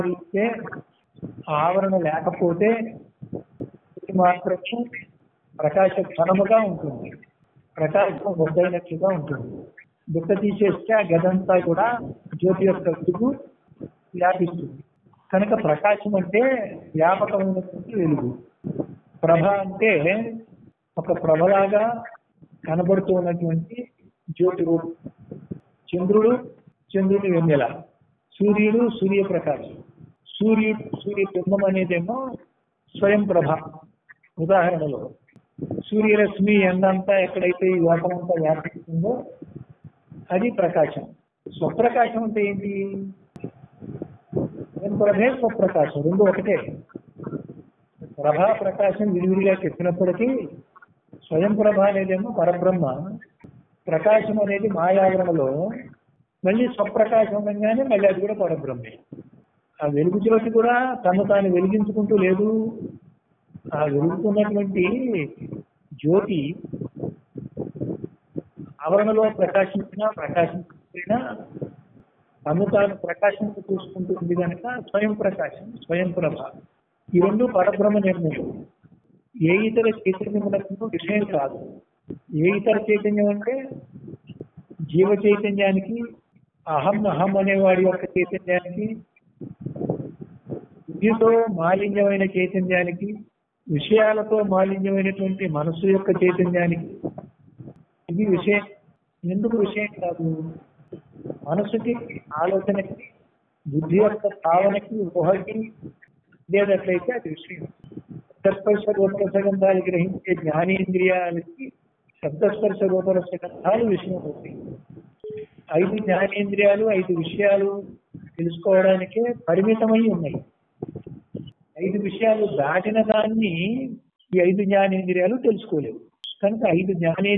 ఇచ్చే ఆవరణ లేకపోతే ఇది మాత్రమే ప్రకాశ క్షణముగా ఉంటుంది ప్రకాశం వద్దైనట్లుగా ఉంటుంది దుఃఖ తీసేస్తే ఆ గదంతా కూడా జ్యోతి యొక్క వెలుగు వ్యాపిస్తుంది కనుక ప్రకాశం అంటే వ్యాపకమైనటువంటి వెలుగు ప్రభ అంటే ఒక ప్రభలాగా కనబడుతూ ఉన్నటువంటి జ్యోతి రూపం చంద్రుడు చంద్రుని వెన్నెల సూర్యుడు సూర్యప్రకాశం సూర్యుడు సూర్య బింబం అనేదేమో స్వయం ప్రభ ఉదాహరణలో సూర్యరశ్మి ఎండంతా ఎక్కడైతే ఈ లోకమంతా వ్యాపిస్తుందో అది ప్రకాశం స్వప్రకాశం అంటే ఏంటి స్వయం ప్రభే స్వప్రకాశం రెండు ఒకటే ప్రభా ప్రకాశం విడివిడిగా చెప్పినప్పటికీ స్వయం ప్రభ అనేదేమో పరబ్రహ్మ ప్రకాశం అనేది మాయావరణలో మళ్ళీ స్వప్రకాశం అనగానే మళ్ళీ అది కూడా పరబ్రహ్మే ఆ వెలుగు జ్యోతి కూడా తను తాను వెలిగించుకుంటూ లేదు ఆ వెలుగుతున్నటువంటి జ్యోతి ఆవరణలో ప్రకాశించినా ప్రకాశించినా తను తాను ప్రకాశించి చూసుకుంటుంది కనుక స్వయం ప్రకాశం స్వయం ప్రభ ఈ రెండు పరబ్రహ్మ నిర్ణయం ఏ ఇతర చైతన్యములకు విషయం కాదు ఏ ఇతర చైతన్యం అంటే జీవ చైతన్యానికి అహం అహం అనేవాడి యొక్క చైతన్యానికి బుద్ధితో మాలిన్యమైన చైతన్యానికి విషయాలతో మాలిన్యమైనటువంటి మనసు యొక్క చైతన్యానికి ఇది విషయం ఎందుకు విషయం కాదు మనసుకి ఆలోచనకి బుద్ధి యొక్క భావనకి ఊహకి లేదట్లయితే అది విషయం శబ్దస్పర్శ రూపరసగంధాలు గ్రహించే జ్ఞానేంద్రియాలకి శబ్దస్పర్శ రూపరసగంధాలు విషయం అవుతాయి ఐదు జ్ఞానేంద్రియాలు ఐదు విషయాలు తెలుసుకోవడానికే పరిమితమై ఉన్నాయి ఐదు విషయాలు దాటిన దాన్ని ఈ ఐదు జ్ఞానేంద్రియాలు తెలుసుకోలేవు కనుక ఐదు జ్ఞానే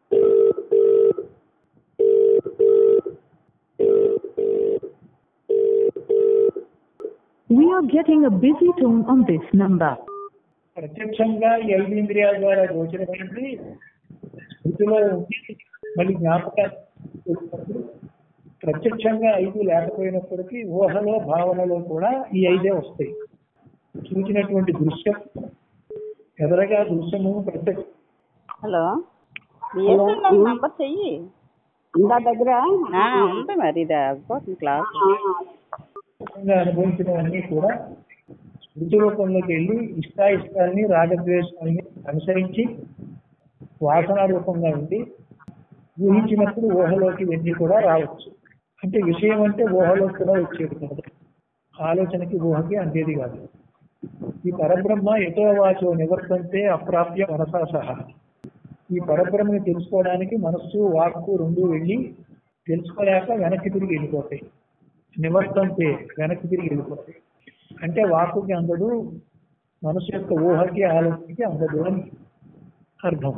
We are getting a busy tone on this number. ప్రత్యక్షంగా ఈ ఐదు ఇంద్రియాల ద్వారా గోచరమైనది స్మృతిలో ఉండి మళ్ళీ జ్ఞాపకాలు ప్రత్యక్షంగా ఐదు లేకపోయినప్పటికీ ఊహలో భావనలో కూడా ఈ ఐదే వస్తాయి చూసినటువంటి దృశ్యం ఎదరగా దృశ్యము ప్రత్యక్ష హలో బిఎస్ఎన్ఎల్ నంబర్ చెయ్యి అందా దగ్గర ఆ, ఉంది మరి ఇది అయిపోతుంది క్లాస్ ప్రత్యక్షంగా అనుభవించినవన్నీ కూడా స్మృతి రూపంలోకి వెళ్ళి ఇష్టాయిష్టాలని రాగద్వేషాలని అనుసరించి వాసన రూపంగా ఉండి ఊహించినప్పుడు ఊహలోకి వెళ్ళి కూడా రావచ్చు అంటే విషయం అంటే ఊహలోకి కూడా వచ్చేది కాదు ఆలోచనకి ఊహకి అందేది కాదు ఈ పరబ్రహ్మ ఎటో వాచో నివర్తంతే అప్రాప్య మనసా సహా ఈ పరబ్రహ్మని తెలుసుకోవడానికి మనస్సు వాక్కు రెండు వెళ్ళి తెలుసుకోలేక వెనక్కి తిరిగి వెళ్ళిపోతాయి నివర్తంతే వెనక్కి తిరిగి వెళ్ళిపోతాయి అంటే వాక్కుకి అందడు మనసు యొక్క ఊహకి ఆలోచనకి అందదు అని అర్థం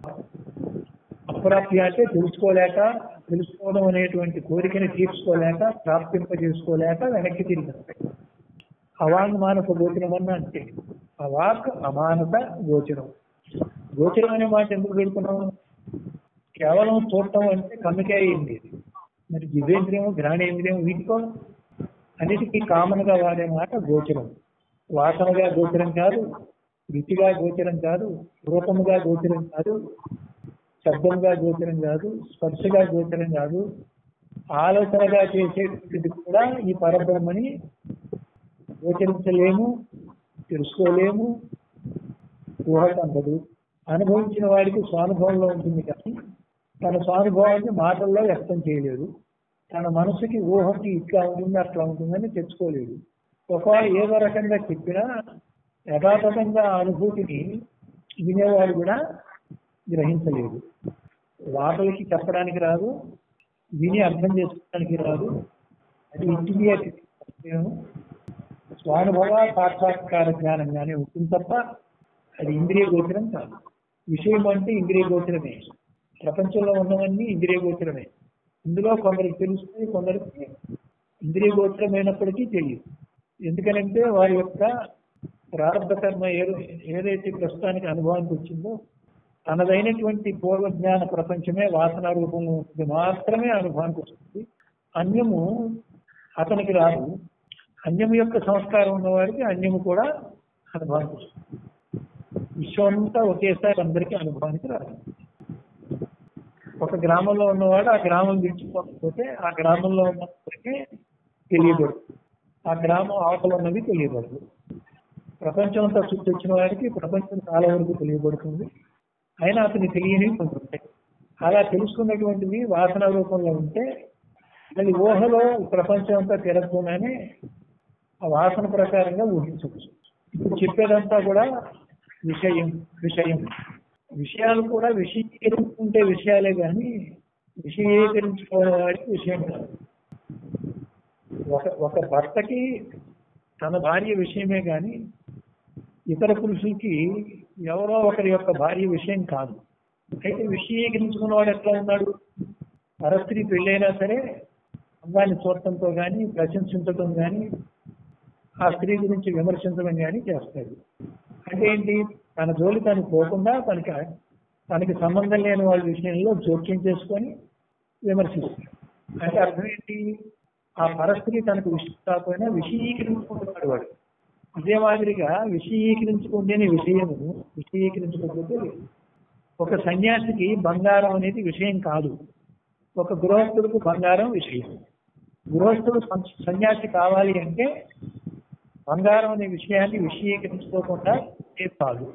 అప్రాప్య అంటే తెలుసుకోలేక తెలుసుకోవడం అనేటువంటి కోరికని తీర్చుకోలేక ప్రాప్తింప చేసుకోలేక వెనక్కి తిరిగి వస్తాయి. అవాంగ్ మానస గోచరం అన్న అంటే అవాక్ అమానస గోచరం గోచరం అనే మాట ఎందుకు పెడుతున్నాం కేవలం చూడటం అంటే కన్నుకే అయింది మరి జివేంద్రియం ఘ్రాణేంద్రియం వీటికో అన్నిటికీ కామన్ గా వాడే మాట గోచరం వాసనగా గోచరం కాదు రుచిగా గోచరం కాదు రూపముగా గోచరం కాదు శబ్దంగా గోచరం కాదు స్పర్శగా గోచరం కాదు ఆలోచనగా చేసేటువంటిది కూడా ఈ పరబ్రహ్మని గోచరించలేము తెలుసుకోలేము ఊహకు అందదు అనుభవించిన వాడికి స్వానుభవంలో ఉంటుంది కానీ తన స్వానుభవాన్ని మాటల్లో వ్యక్తం చేయలేదు తన మనసుకి ఊహకి ఇట్లా ఉంటుంది అట్లా ఉంటుందని తెచ్చుకోలేదు ఒకవేళ ఏదో రకంగా చెప్పినా యథాతథంగా ఆ అనుభూతిని వినేవాడు కూడా గ్రహించలేదు వాటలకి చెప్పడానికి రాదు విని అర్థం చేసుకోవడానికి రాదు అది ఇంటిమేట్ స్వానుభవ సాక్షాత్కార జ్ఞానంగానే ఉంటుంది తప్ప అది ఇంద్రియ గోచరం కాదు విషయం అంటే ఇంద్రియ గోచరమే ప్రపంచంలో ఉన్నవన్నీ ఇంద్రియ గోచరమే ఇందులో కొందరికి తెలుస్తుంది కొందరికి ఇంద్రియ గోచరమైనప్పటికీ తెలియదు ఎందుకనంటే వారి యొక్క ప్రారంభ కర్మ ఏదో ఏదైతే ప్రస్తుతానికి అనుభవానికి వచ్చిందో తనదైనటువంటి పూర్వ జ్ఞాన ప్రపంచమే వాసన రూపంలో ఉంటుంది మాత్రమే అనుభవానికి వస్తుంది అన్యము అతనికి రాదు అన్యము యొక్క సంస్కారం ఉన్నవాడికి అన్యము కూడా అనుభవానికి వస్తుంది విశ్వం అంతా ఒకేసారి అందరికీ అనుభవానికి రాదు ఒక గ్రామంలో ఉన్నవాడు ఆ గ్రామం విడిచిపోకపోతే ఆ గ్రామంలో ఉన్నప్పటికీ తెలియబడు ఆ గ్రామం అవతల ఉన్నది తెలియబడదు ప్రపంచం అంతా చుట్టూ వచ్చిన వాడికి ప్రపంచం చాలా వరకు తెలియబడుతుంది అయినా అతని తెలియనివి కొంచెం ఉంటాయి అలా తెలుసుకున్నటువంటివి వాసన రూపంలో ఉంటే అది ఊహలో ప్రపంచం అంతా తిరగకుండానే ఆ వాసన ప్రకారంగా ఊహించవచ్చు ఇప్పుడు చెప్పేదంతా కూడా విషయం విషయం విషయాలు కూడా విషయీకరించుకుంటే విషయాలే కానీ విషయీకరించుకోవడం వాడికి విషయం కాదు ఒక ఒక భర్తకి తన భార్య విషయమే కానీ ఇతర పురుషులకి ఎవరో ఒకరి యొక్క భార్య విషయం కాదు అయితే విషయీకరించుకున్నవాడు ఎట్లా ఉన్నాడు పరస్త్రీ పెళ్ళైనా సరే అమ్మాయిని చూడటంతో కానీ ప్రశంసించడం కానీ ఆ స్త్రీ గురించి విమర్శించడం కానీ చేస్తాడు అంటే ఏంటి తన జోలి తను పోకుండా తనకి తనకి సంబంధం లేని వాళ్ళ విషయంలో జోక్యం చేసుకొని విమర్శిస్తాడు అంటే అర్థం ఏంటి ఆ పరస్త్రీ తనకు విషయం కాకపోయినా విషయీకరించుకుంటున్నాడు వాడు ఇదే మాదిరిగా విషయీకరించుకుంటేనే విషయము విషయీకరించకపోతే లేదు. ఒక సన్యాసికి బంగారం అనేది విషయం కాదు ఒక గృహస్థుడికి బంగారం విషయం గృహస్థుడు సం- సన్యాసి కావాలి అంటే బంగారం అనే విషయాన్ని విషయీకరించుకోకుండా ఏ కాదు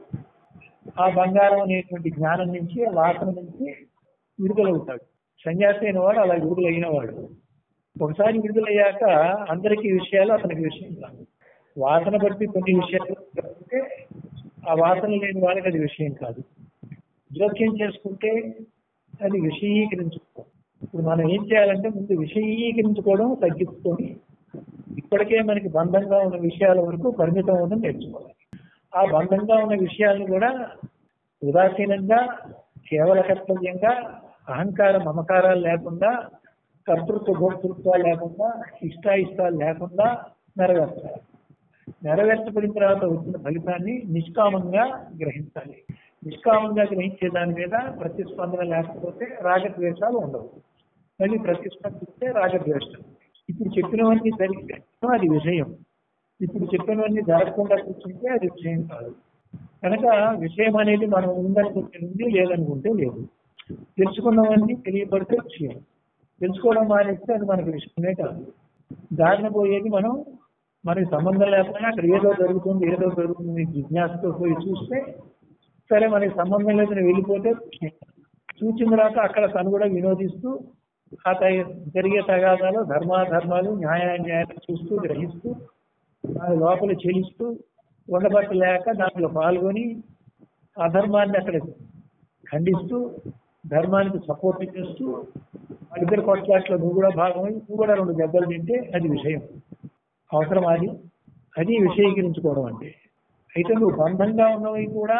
ఆ బంగారం అనేటువంటి జ్ఞానం నుంచి ఆ వాసన నుంచి విడుదలవుతాడు సన్యాసి అయిన వాడు అలా విడుదలైన వాడు ఒకసారి విడుదలయ్యాక అందరికీ విషయాలు అతనికి విషయం కాదు వాసన బట్టి కొన్ని విషయాలు చెప్తే ఆ వాసన లేని వాళ్ళకి అది విషయం కాదు జోక్యం చేసుకుంటే అది విషయీకరించుకో ఇప్పుడు మనం ఏం చేయాలంటే ముందు విషయీకరించుకోవడం తగ్గించుకొని ఇప్పటికే మనకి బంధంగా ఉన్న విషయాల వరకు పరిమితం అవ్వడం నేర్చుకోవాలి ఆ బంధంగా ఉన్న విషయాలను కూడా ఉదాసీనంగా కేవల కర్తవ్యంగా అహంకార మమకారాలు లేకుండా కర్తృత్వ భోక్తృత్వాలు లేకుండా ఇష్టాయిష్టాలు లేకుండా నెరవేర్చాలి నెరవేర్చబడిన తర్వాత వచ్చిన ఫలితాన్ని నిష్కామంగా గ్రహించాలి నిష్కామంగా గ్రహించే దాని మీద ప్రతిస్పందన లేకపోతే రాగద్వేషాలు ఉండవు మళ్ళీ ప్రతిస్పందిస్తే రాగద్వేషాలు ఇప్పుడు చెప్పినవన్నీ జరిగితే అది విషయం ఇప్పుడు చెప్పినవన్నీ జరగకుండా కూర్చుంటే అది విషయం కాదు కనుక విషయం అనేది మనం ఉందనుకుంటే ఉంది లేదనుకుంటే లేదు తెలుసుకున్నవన్నీ తెలియబడితే విషయం తెలుసుకోవడం మానేస్తే అది మనకి విషయమే కాదు దారిన పోయేది మనం మనకి సంబంధం లేకపోయినా అక్కడ ఏదో జరుగుతుంది ఏదో జరుగుతుంది జిజ్ఞాసతో పోయి చూస్తే సరే మనకి సంబంధం లేదని వెళ్ళిపోతే విషయం. చూసిన తర్వాత అక్కడ తను కూడా వినోదిస్తూ ఆ త- జరిగే తగాదాలు ధర్మాధర్మాలు న్యాయాన్యాయాలు చూస్తూ గ్రహిస్తూ దాని లోపల చెలిస్తూ ఉండబట్టలేక దాంట్లో పాల్గొని అధర్మాన్ని అక్కడ ఖండిస్తూ ధర్మానికి సపోర్ట్ చేస్తూ వాళ్ళిద్దరు కొట్లాట్లో నువ్వు కూడా భాగమై నువ్వు కూడా రెండు దెబ్బలు తింటే అది విషయం అవసరం అది అది విషయీకరించుకోవడం అంటే అయితే నువ్వు బంధంగా ఉన్నవి కూడా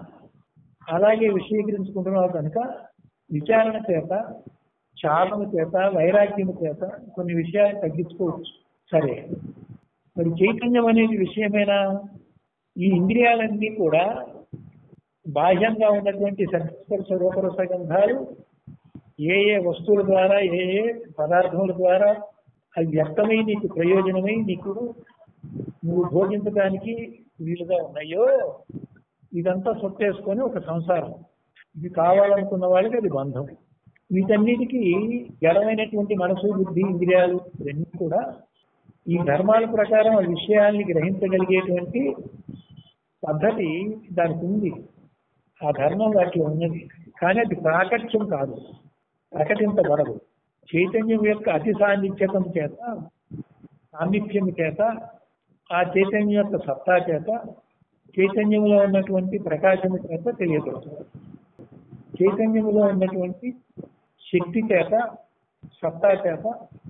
అలాగే విషయీకరించుకుంటున్నావు కనుక విచారణ చేత చాలము చేత వైరాగ్యం చేత కొన్ని విషయాలు తగ్గించుకోవచ్చు సరే మరి చైతన్యం అనేది విషయమేనా ఈ ఇంద్రియాలన్నీ కూడా బాహ్యంగా ఉన్నటువంటి సత్స్పర్శ రూపరస గంధాలు ఏ ఏ వస్తువుల ద్వారా ఏ ఏ పదార్థముల ద్వారా అవి వ్యక్తమై నీకు ప్రయోజనమై నీకు నువ్వు భోగించడానికి వీలుగా ఉన్నాయో ఇదంతా సొట్టేసుకొని ఒక సంసారం ఇది కావాలనుకున్న వాళ్ళకి అది బంధం వీటన్నిటికీ జడమైనటువంటి మనసు బుద్ధి ఇంద్రియాలు ఇవన్నీ కూడా ఈ ధర్మాల ప్రకారం ఆ విషయాల్ని గ్రహించగలిగేటువంటి పద్ధతి దానికి ఉంది ఆ ధర్మం వాటిలో ఉన్నది కానీ అది ప్రాకట్యం కాదు ప్రకటించబడదు చైతన్యం యొక్క అతి సాన్నిధ్యతం చేత సాన్నిధ్యం చేత ఆ చైతన్యం యొక్క సత్తా చేత చైతన్యంలో ఉన్నటువంటి ప్రకాశము చేత తెలియబడుతుంది చైతన్యంలో ఉన్నటువంటి శక్తి చేత సత్తా చేత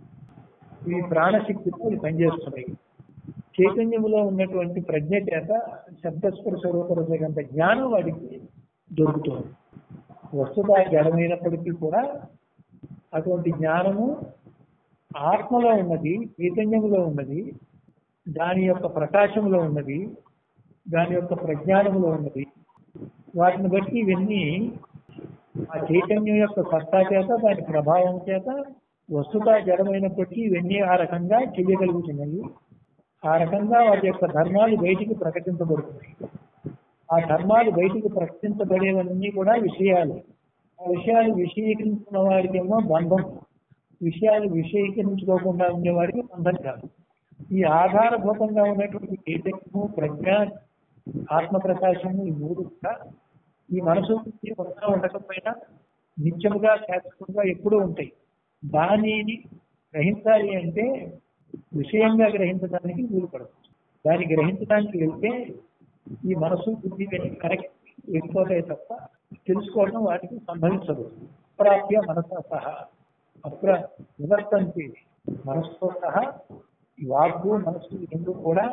ఈ ప్రాణశక్తితో ఇవి పనిచేస్తున్నాయి చైతన్యంలో ఉన్నటువంటి ప్రజ్ఞ చేత శబ్దస్పర్శ రూపరసగంత జ్ఞానం వాడికి దొరుకుతుంది వస్తుత జడమైనప్పటికీ కూడా అటువంటి జ్ఞానము ఆత్మలో ఉన్నది చైతన్యంలో ఉన్నది దాని యొక్క ప్రకాశంలో ఉన్నది దాని యొక్క ప్రజ్ఞానంలో ఉన్నది వాటిని బట్టి ఇవన్నీ ఆ చైతన్యం యొక్క సత్తా చేత దాని ప్రభావం చేత వస్తుత జడమైనప్పటికీ ఇవన్నీ ఆ రకంగా చెయ్యగలుగుతున్నాయి ఆ రకంగా వాటి యొక్క ధర్మాలు బయటికి ప్రకటించబడుతున్నాయి ఆ ధర్మాలు బయటికి ప్రకటించబడేవన్నీ కూడా విషయాలు ఆ విషయాలు విషయీకరించిన వారికేమో బంధం విషయాలు విషయీకరించుకోకుండా ఉండేవాడికి బంధం కాదు ఈ ఆధారభూతంగా ఉన్నటువంటి చైతన్యము ప్రజ్ఞ ఆత్మ ప్రకాశము ఈ మూడు కూడా ఈ మనసు కొత్తగా ఉండకపోయినా నిత్యముగా శాశ్వతంగా ఎప్పుడూ ఉంటాయి దానిని గ్రహించాలి అంటే విషయంగా గ్రహించడానికి వీలు పడదు దాన్ని గ్రహించడానికి వెళ్తే ఈ మనసు బుద్ధి కరెక్ట్ వెళ్ళిపోతాయి తప్ప తెలుసుకోవడం వాటికి సంభవించదు అప్రాప్య మనస సహా అప్ర నివర్తంతి మనసుతో సహా ఈ వాక్కు మనసు రెండు కూడా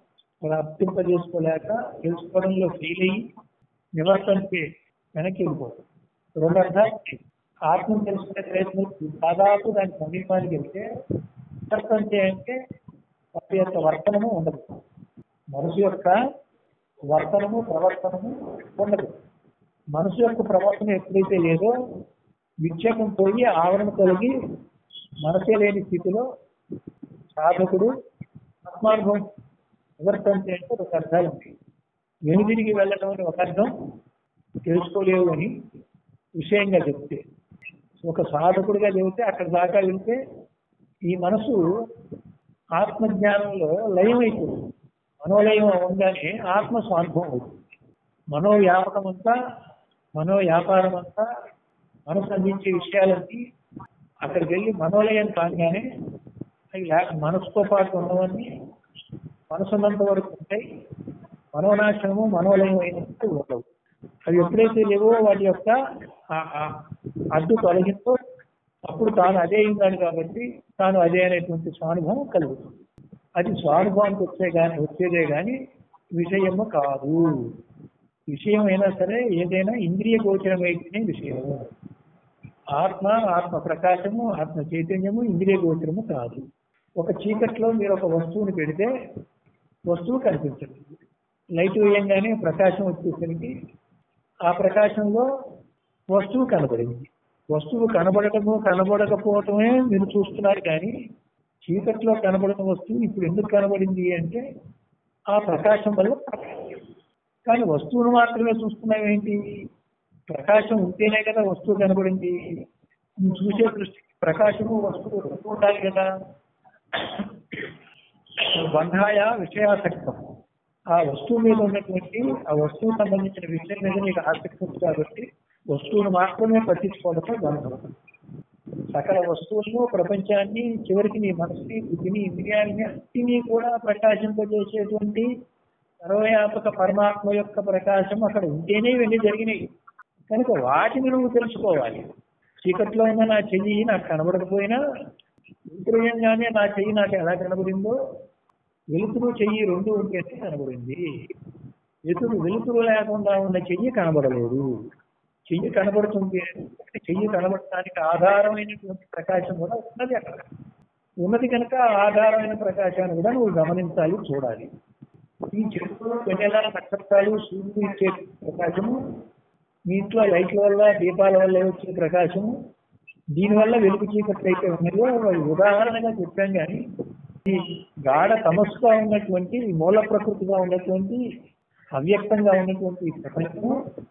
అర్థింపజేసుకోలేక తెలుసుకోవడంలో ఫెయిల్ అయ్యి నివర్తంతే వెనక్కి వెళ్ళిపోతుంది రెండు అర్థాలు ఆత్మను తెలుసుకునే ప్రయత్నం దాదాపు దాని సమీపానికి వెళ్తే నివర్తంతే అంటే వాటి యొక్క వర్తనము ఉండదు మనసు యొక్క వర్తనము ప్రవర్తనము ఉండదు మనసు యొక్క ప్రవర్తన ఎప్పుడైతే లేదో విక్షేపం పోయి ఆవరణ తొలగి మనసే లేని స్థితిలో సాధకుడు ఆత్మానుభవం నివర్తంతే అంటే ఒక అర్థాలు ఉంటాయి వెనుదిరిగి వెళ్ళడం అని ఒక అర్థం తెలుసుకోలేవు అని విషయంగా చెప్తే ఒక సాధకుడిగా చెబితే అక్కడ దాకా వెళ్తే ఈ మనసు ఆత్మజ్ఞానంలో లయం అయిపోతుంది మనోలయం అవగానే ఆత్మ స్వానుభవం అవుతుంది మనోవ్యాపకం అంతా మనో వ్యాపారం అంతా మనసు అందించే విషయాలన్నీ అక్కడికి వెళ్ళి మనోలయం కాగానే అవి లే- మనసుతో పాటు ఉన్నవన్నీ మనసున్నంత వరకు ఉంటాయి మనోనాశనము మనోలయం అయినట్టు ఉండవు అవి ఎప్పుడైతే లేవో వాటి యొక్క ఆ- ఆ అడ్డు తొలగిందో అప్పుడు తాను అదే అయిందాడు కాబట్టి తాను అదే అనేటువంటి స్వానుభవం కలుగుతుంది అది స్వానుభవానికి వచ్చే కానీ వచ్చేదే కానీ విషయము కాదు విషయం అయినా సరే ఏదైనా ఇంద్రియ గోచరమైతేనే విషయము ఆత్మ ఆత్మ ప్రకాశము ఆత్మ చైతన్యము ఇంద్రియ గోచరము కాదు ఒక చీకట్లో మీరు ఒక వస్తువుని పెడితే వస్తువు కనిపించదు లైట్ వేయంగానే ప్రకాశం వచ్చేసరికి ఆ ప్రకాశంలో వస్తువు కనబడింది వస్తువు కనబడటము కనబడకపోవటమే మీరు చూస్తున్నారు కానీ చీకట్లో కనబడిన వస్తువు ఇప్పుడు ఎందుకు కనబడింది అంటే ఆ ప్రకాశం వల్ల కానీ వస్తువును మాత్రమే చూస్తున్నాం ఏంటి ప్రకాశం ఉంటేనే కదా వస్తువు కనబడింది నువ్వు చూసే దృష్టికి ప్రకాశము వస్తువు రెండు ఉండాలి కదా బంధాయ విషయాసక్తం ఆ వస్తువు మీద ఉన్నటువంటి ఆ వస్తువు సంబంధించిన విషయం మీద నీకు ఆసక్తి ఉంది కాబట్టి వస్తువును మాత్రమే పట్టించుకోవడంతో బంధం సకల వస్తువులను ప్రపంచాన్ని చివరికి నీ మనసుని బుద్ధిని ఇంద్రియాలని అన్నిటినీ కూడా ప్రకాశింపజేసేటువంటి సర్వవ్యాపక పరమాత్మ యొక్క ప్రకాశం అక్కడ ఉంటేనే ఇవన్నీ జరిగినాయి కనుక వాటిని నువ్వు తెలుసుకోవాలి చీకట్లో ఉన్న నా చెయ్యి నాకు కనబడకపోయినా ఇంద్రియంగానే నా చెయ్యి నాకు ఎలా కనబడిందో వెలుతురు చెయ్యి రెండు ఉంటేనే కనబడింది వెలుతురు వెలుతురు లేకుండా ఉన్న చెయ్యి కనబడలేదు చెయ్యి కనబడుతుంది అంటే చెయ్యి కనబడటానికి ఆధారమైనటువంటి ప్రకాశం కూడా ఉన్నది అక్కడ ఉన్నది కనుక ఆ ఆధారమైన ప్రకాశాన్ని కూడా నువ్వు గమనించాలి చూడాలి ఈ చెట్లు వెన్నెల నక్షత్రాలు సూర్యుడు ఇచ్చే ప్రకాశము మీ ఇంట్లో లైట్ల వల్ల దీపాల వల్ల వచ్చే ప్రకాశము దీనివల్ల వెలుగు చీకట్లు అయితే ఉన్నాయో అవి ఉదాహరణగా చెప్పాం కానీ ఈ గాఢ తమస్సుగా ఉన్నటువంటి ఈ మూల ప్రకృతిగా ఉన్నటువంటి అవ్యక్తంగా ఉన్నటువంటి ఈ ప్రపంచము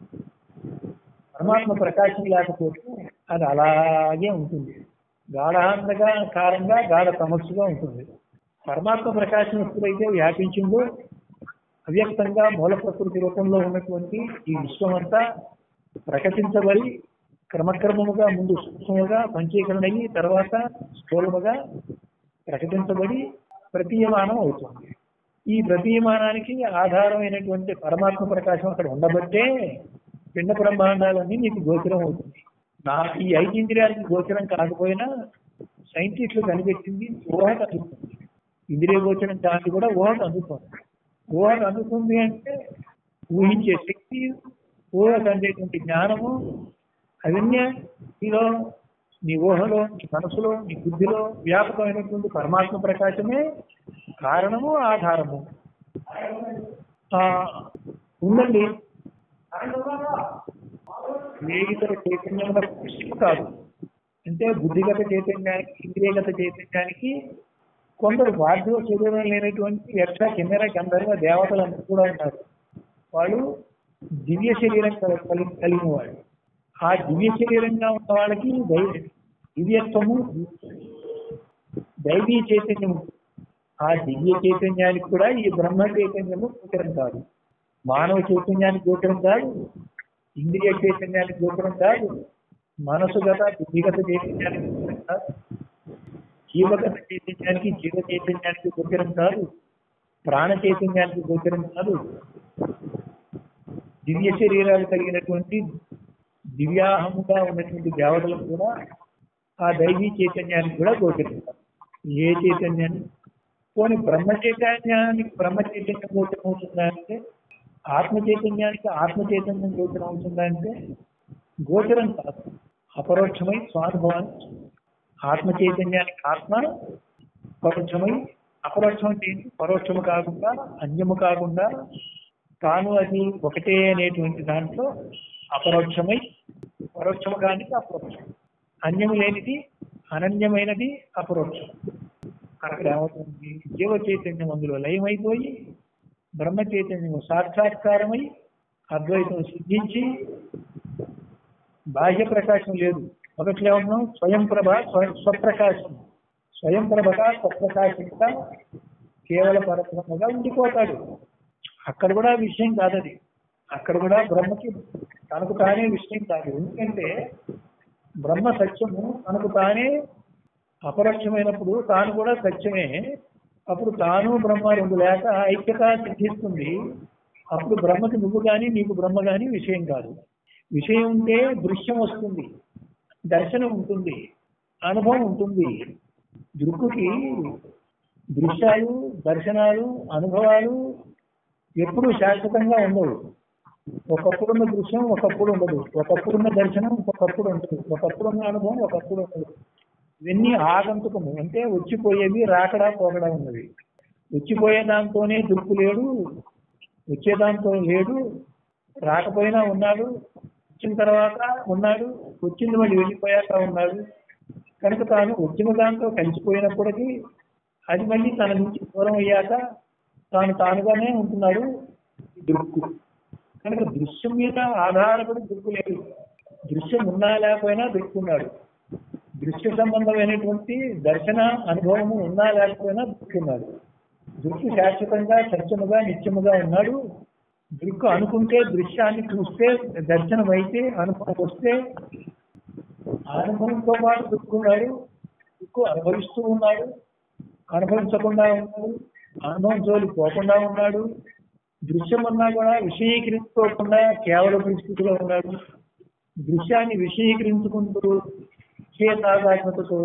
పరమాత్మ ప్రకాశం లేకపోతే అది అలాగే ఉంటుంది గాఢాంధగా కారంగా గాఢ తమస్సుగా ఉంటుంది పరమాత్మ ప్రకాశం ఎప్పుడైతే వ్యాపించిందో అవ్యక్తంగా మూల ప్రకృతి రూపంలో ఉన్నటువంటి ఈ విశ్వం అంతా ప్రకటించబడి క్రమక్రమముగా ముందు సూక్ష్మముగా పంచీకరణ అయ్యి తర్వాత స్థూలముగా ప్రకటించబడి ప్రతీయమానం అవుతుంది ఈ ప్రతీయమానానికి ఆధారమైనటువంటి పరమాత్మ ప్రకాశం అక్కడ ఉండబట్టే పిండ బ్రహ్మాండాలన్నీ నీకు గోచరం అవుతుంది నా ఈ ఐదు ఇంద్రియాలకి గోచరం కాకపోయినా సైంటిస్టులు కనిపెట్టింది ఊహకు అందుతుంది ఇంద్రియ గోచరం కాదు కూడా ఊహకు అందుతుంది ఊహకు అందుతుంది అంటే ఊహించే శక్తి ఊహకు అందేటువంటి జ్ఞానము అవన్నీ నీలో నీ ఊహలో నీ మనసులో నీ బుద్ధిలో వ్యాపకమైనటువంటి పరమాత్మ ప్రకాశమే కారణము ఆధారము ఆ, ఉందండి స్నేహితుల చైతన్యంలో కృషి కాదు అంటే బుద్ధిగత చైతన్యానికి ఇంద్రియగత చైతన్యానికి కొందరు పార్థివ శరీరం లేనటువంటి యక్ష కిన్నెర గంధర్వ దేవతలందరూ కూడా ఉన్నారు వాళ్ళు దివ్య శరీరం కల- కలిగి కలిగిన వాళ్ళు ఆ దివ్య శరీరంగా ఉన్న వాళ్ళకి దై- దివ్యత్వము దైవీ చైతన్యము ఆ దివ్య చైతన్యానికి కూడా ఈ బ్రహ్మ చైతన్యము గోచరం కాదు మానవ చైతన్యానికి గోచరం కాదు ఇంద్రియ చైతన్యానికి గోచరం కాదు మనసుగత బుద్ధిగత చైతన్యానికి గోచరం కాదు జీవగత చైతన్యానికి జీవ చైతన్యానికి గోచరం కాదు ప్రాణ చైతన్యానికి గోచరం కాదు దివ్య శరీరాలు కలిగినటువంటి దివ్యాహముగా ఉన్నటువంటి దేవతలకు కూడా ఆ దైవీ చైతన్యానికి కూడా గోచరం కాదు ఏ చైతన్యాన్ని పోనీ బ్రహ్మ చైతన్యానికి బ్రహ్మ చైతన్యం గోచరం అవుతుందా అంటే ఆత్మ చైతన్యానికి ఆత్మ చైతన్యం గోచరం అవుతుందా అంటే గోచరం కాదు అపరోక్షమై స్వానుభవాన్ని ఆత్మ చైతన్యానికి ఆత్మ పరోక్షమై అపరోక్షం అంటే ఏంటి? పరోక్షము కాకుండా అన్యము కాకుండా తాను అది ఒకటే అనేటువంటి దాంట్లో అపరోక్షమై పరోక్షము కానికి అపరోక్షం అన్యము లేనిది అనన్యమైనది అపరోక్షం అక్కడ ఏమవుతుంది జీవ చైతన్యం అందులో లయమైపోయి బ్రహ్మ చైతన్యం సాక్షాత్కారమై అద్వైతం సిద్ధించి బాహ్య ప్రకాశం లేదు మొదట్లో ఉన్నాం స్వయం ప్రభ స్వయం స్వప్రకాశం స్వయం ప్రభగా స్వప్రకాశంగా కేవల పరబ్రహ్మగా ఉండిపోతాడు అక్కడ కూడా విషయం కాదది అక్కడ కూడా బ్రహ్మకి తనకు తానే విషయం కాదు ఎందుకంటే బ్రహ్మ సత్యము తనకు తానే అపరోక్షమైనప్పుడు తాను కూడా సత్యమే అప్పుడు తాను బ్రహ్మ రెండు లేక ఐక్యత సిద్ధిస్తుంది అప్పుడు బ్రహ్మకి నువ్వు కానీ నీకు బ్రహ్మ కానీ విషయం కాదు విషయం ఉంటే దృశ్యం వస్తుంది దర్శనం ఉంటుంది అనుభవం ఉంటుంది దృక్కుకి దృశ్యాలు దర్శనాలు అనుభవాలు ఎప్పుడూ శాశ్వతంగా ఉండవు ఒకప్పుడున్న దృశ్యం ఒకప్పుడు ఉండదు ఒకప్పుడున్న దర్శనం ఒకప్పుడు ఉండదు ఒకప్పుడున్న అనుభవం ఒకప్పుడు ఉండదు ఇవన్నీ ఆగంతుకము అంటే వచ్చిపోయేవి రాకడా పోకడా ఉన్నవి వచ్చిపోయే దాంతోనే దుర్పు లేడు వచ్చే దాంతో లేడు రాకపోయినా ఉన్నాడు వచ్చిన తర్వాత ఉన్నాడు వచ్చింది మళ్ళీ వెళ్ళిపోయాక ఉన్నాడు కనుక తాను వచ్చిన దాంతో కలిసిపోయినప్పటికీ అది మళ్ళీ తన నుంచి దూరం అయ్యాక తాను తానుగానే ఉంటున్నాడు దృక్కు కనుక దృశ్యం మీద ఆధారపడి దృక్కు లేదు దృశ్యం ఉన్నా లేకపోయినా దృక్కున్నాడు దృశ్య సంబంధమైనటువంటి దర్శన అనుభవము ఉన్నా లేకపోయినా దృక్కున్నాడు దృక్కు శాశ్వతంగా సత్యముగా నిత్యముగా ఉన్నాడు దృక్కు అనుకుంటే దృశ్యాన్ని చూస్తే దర్శనం అయితే అనుభవం వస్తే ఆ అనుభవంతో పాటు దుక్కున్నాడు దుక్కు అనుభవిస్తూ ఉన్నాడు అనుభవించకుండా ఉన్నాడు అనుభవం జోలి పోకుండా ఉన్నాడు దృశ్యం ఉన్నా కూడా విషయీకరించుకోకుండా కేవల పరిస్థితిలో ఉన్నాడు దృశ్యాన్ని విషయీకరించుకుంటూ చేతాదాత్మతతో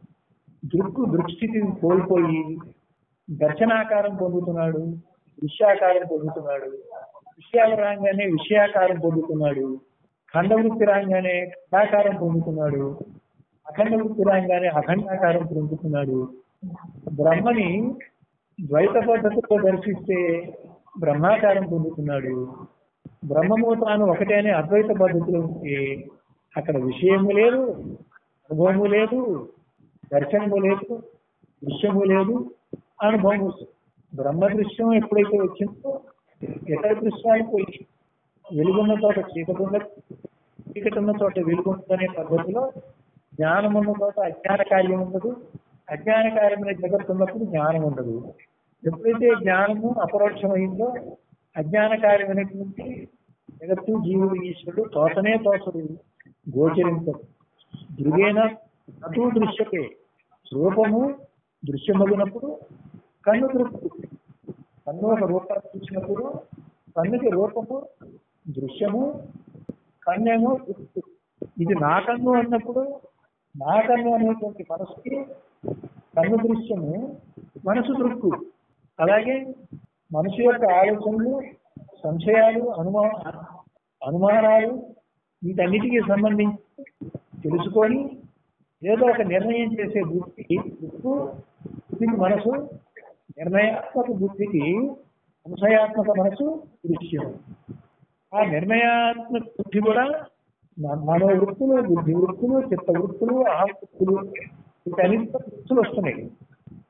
దృక్కు దృక్స్థితిని కోల్పోయి దర్శనాకారం పొందుతున్నాడు దృశ్యాకారం పొందుతున్నాడు విషయాలు రాగానే విషయాకారం పొందుతున్నాడు ఖండవృత్తి రాగానే ఖండాకారం పొందుతున్నాడు అఖండ వృత్తి రాగానే అఖండాకారం పొందుతున్నాడు బ్రహ్మని ద్వైత పద్ధతిలో దర్శిస్తే బ్రహ్మాకారం పొందుతున్నాడు బ్రహ్మము తాను ఒకటే అనే అద్వైత పద్ధతిలో ఉంటే అక్కడ విషయము లేదు అనుభవము లేదు దర్శనము లేదు దృశ్యము లేదు అనుభవము బ్రహ్మ దృశ్యం ఎప్పుడైతే వచ్చిందో ఇతర దృశ్యాలు పోయి వెలుగున్న చోట చీకటి ఉన్న చీకటి ఉన్న చోట వెలుగుందనే పద్ధతిలో జ్ఞానం ఉన్న చోట అజ్ఞాన కార్యం ఉండదు అజ్ఞాన కార్యమైన జగత్తు ఉన్నప్పుడు జ్ఞానం ఉండదు ఎప్పుడైతే జ్ఞానము అపరోక్షమైందో అజ్ఞాన కార్యమైనటువంటి జగత్తు జీవుడు ఈశ్వరుడు తోచనే తోచడు గోచరించడు దృగేన అటు దృశ్యతే రూపము దృశ్యమగినప్పుడు కన్ను దృక్కు కన్ను ఒక రూపాన్ని చూసినప్పుడు కన్నుకి రూపము దృశ్యము కన్నేమో దృక్కు ఇది నా కన్ను అన్నప్పుడు నా కన్ను అనేటువంటి మనసుకి కన్ను దృశ్యము మనసు దృక్కు అలాగే మనిషి యొక్క ఆలోచనలు సంశయాలు అనుమా అనుమానాలు వీటన్నిటికీ సంబంధించి తెలుసుకొని ఏదో ఒక నిర్ణయం చేసే బుద్ధికి దృక్కు బుద్ధికి మనసు నిర్ణయాత్మక బుద్ధికి సంశయాత్మక మనసు దృశ్యం ఆ నిర్ణయాత్మక బుద్ధి కూడా మ- మనో వృత్తులు బుద్ధి వృత్తులు చిత్త వృత్తులు ఆ వృత్తులు వీటన్నిటితో వృత్తులు వస్తున్నాయి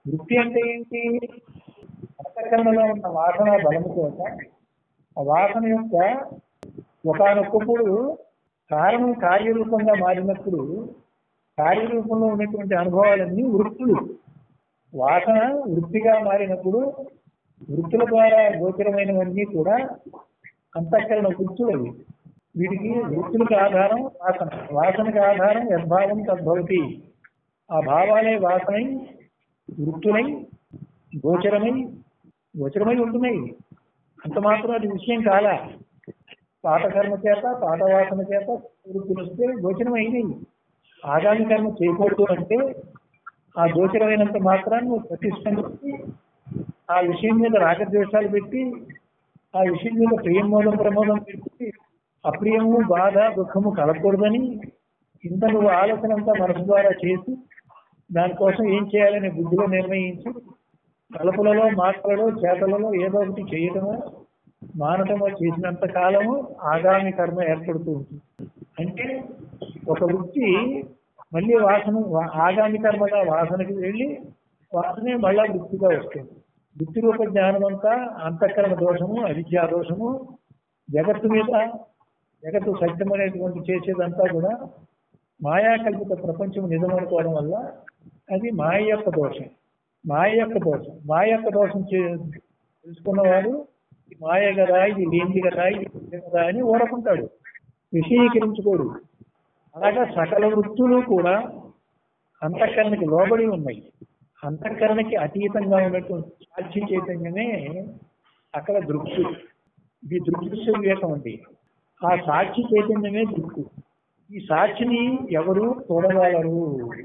వృత్తి అంటే ఏంటి అంతఃకరణలో ఉన్న వాసన బలము చేత ఆ వాసన యొక్క ఒకనొకప్పుడు కారణం కార్యరూపంగా మారినప్పుడు కార్యరూపంలో ఉన్నటువంటి అనుభవాలన్నీ వృత్తులు వాసన వృత్తిగా మారినప్పుడు వృత్తుల ద్వారా గోచరమైనవన్నీ కూడా అంతఃకరణ వృత్తులు అవి వీటికి వృత్తులకు ఆధారం వాసన వాసనకి ఆధారం యద్భావం తద్భవతి ఆ భావాలే వాసనై వృత్తులై గోచరమై గోచరమై ఉంటున్నాయి అంత మాత్రం అది విషయం కాలా పాత కర్మ చేత పాత వాసన చేత వృత్తులు వస్తే గోచరం అయినాయి ఆగామి కర్మ చేయకూడదు అంటే ఆ గోచరమైనంత మాత్రాన్ని నువ్వు ప్రతిష్ఠించి ఆ విషయం మీద రాగద్వేషాలు పెట్టి ఆ విషయం మీద ప్రియం ప్రమోదం పెట్టి అప్రియము బాధ దుఃఖము కలగకూడదని ఇంత నువ్వు ఆలోచన అంతా మనసు ద్వారా చేసి దానికోసం ఏం చేయాలనే బుద్ధిలో నిర్ణయించి తలుపులలో మాటలలో చేతలలో ఏదో ఒకటి చేయటమో మానటమో చేసినంత కాలము ఆగామి కర్మ ఏర్పడుతూ ఉంటుంది అంటే ఒక వృత్తి మళ్ళీ వాసన వా- ఆగామి కర్మగా వాసనకి వెళ్ళి వాసనే మళ్ళా వృత్తిగా వస్తుంది వృత్తి రూప జ్ఞానం అంతా అంతఃకరణ దోషము అవిద్యా దోషము జగత్తు మీద జగత్తు సత్యం అనేటువంటి చేసేదంతా కూడా మాయా కల్పిత ప్రపంచం నిజం అనుకోవడం వల్ల అది మాయ యొక్క దోషం మాయ యొక్క దోషం మాయ యొక్క దోషం చే- తెలుసుకున్నవాడు ఇది మాయ కదా ఇది లేనిది కదా ఇది నిజం కదా అని ఊరకుంటాడు విషయీకరించుకోడు అలాగా సకల వృత్తులు కూడా అంతఃకరణకి లోబడి ఉన్నాయి అంతఃకరణకి అతీతంగా ఉన్నటువంటి సాక్షి చైతన్యమే అక్కడ దృక్కు ఇది దృక్దృశ్య వివేకం అండి ఆ సాక్షి చైతన్యమే దృక్కు ఈ సాక్షిని ఎవరు చూడగలరు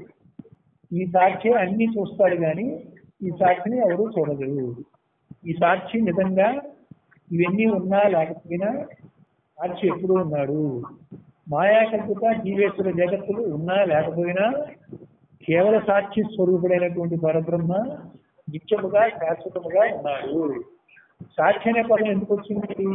ఈ సాక్షి అన్ని చూస్తాడు కానీ ఈ సాక్షిని ఎవరు చూడలేరు ఈ సాక్షి నిజంగా ఇవన్నీ ఉన్నా లేకపోయినా సాక్షి ఎప్పుడు ఉన్నాడు మాయాకల్పిత జీవేశ్వర జగత్తులు ఉన్నా లేకపోయినా కేవల సాక్షి స్వరూపుడైనటువంటి పరబ్రహ్మ నిత్యముగా శాశ్వతముగా ఉన్నాడు సాక్షి అనే పదం ఎందుకు వచ్చింది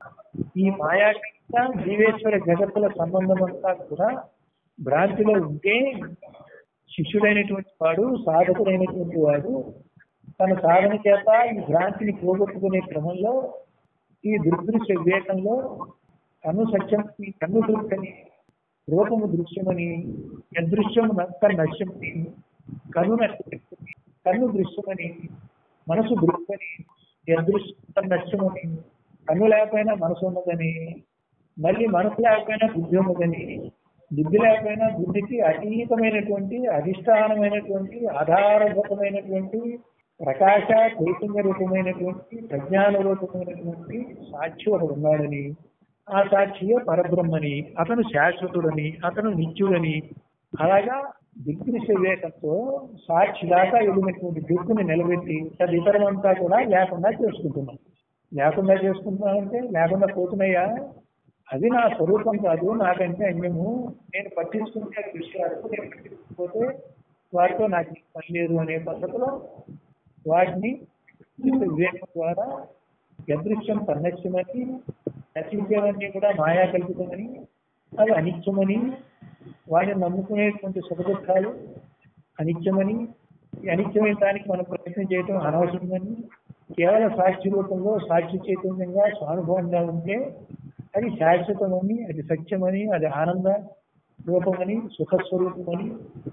ఈ మాయాకల్పిత జీవేశ్వర జగత్తుల సంబంధం అంతా కూడా భ్రాంతిలో ఉంటే శిష్యుడైనటువంటి వాడు సాధకుడైనటువంటి వాడు తన సాధన చేత ఈ భ్రాంతిని పోగొట్టుకునే క్రమంలో ఈ దృగ్దృశ్య వివేకంలో కన్ను సత్యం కన్ను దృక్కని రూపము దృశ్యమని యదృశ్యము నంత నశ్యమని కన్ను నశ్యమని కన్ను దృశ్యమని మనసు దృక్కని యదృశ్యం నశ్యమని కన్ను లేకపోయినా మనసు ఉన్నదని మళ్ళీ మనసు లేకపోయినా బుద్ధి ఉన్నదని బుద్ధి లేకపోయినా బుద్ధికి అతీతమైనటువంటి అధిష్టానమైనటువంటి ఆధారభూతమైనటువంటి ప్రకాశ చైతన్య రూపమైనటువంటి ప్రజ్ఞాన రూపమైనటువంటి సాక్షి ఒకడు ఉన్నాడని ఆ సాక్షియే పరబ్రహ్మని అతను శాశ్వతుడని అతను నిత్యుడని అలాగా దిగ్దృశ్య వివేకంతో సాక్షి దాకా వెళ్ళినటువంటి దిక్కుని నిలబెట్టి తదితరమంతా కూడా లేకుండా చేసుకుంటున్నాం లేకుండా చేసుకుంటున్నామంటే లేకుండా పోతున్నాయా అది నా స్వరూపం కాదు నాకంటే అన్యము నేను పట్టించుకుంటే అది విషయాలకు నేను పట్టించుకోకపోతే వాటితో నాకు ఏం పని లేదు అనే పద్ధతిలో వాటిని వివేకం ద్వారా యదృశ్యం తన్నశ్యమని నశించేవన్నీ కూడా మాయా కల్పితమని అవి అనిత్యమని వాటిని నమ్ముకునేటువంటి సుఖ దుఃఖాలు అనిత్యమని ఈ అనిత్యమైన దానికి మనం ప్రయత్నం చేయటం అనవసరమని కేవలం సాక్షి రూపంలో సాక్షి చైతన్యంగా స్వానుభవంగా ఉంటే అది శాశ్వతమని అది సత్యమని అది ఆనంద రూపమని సుఖస్వరూపమని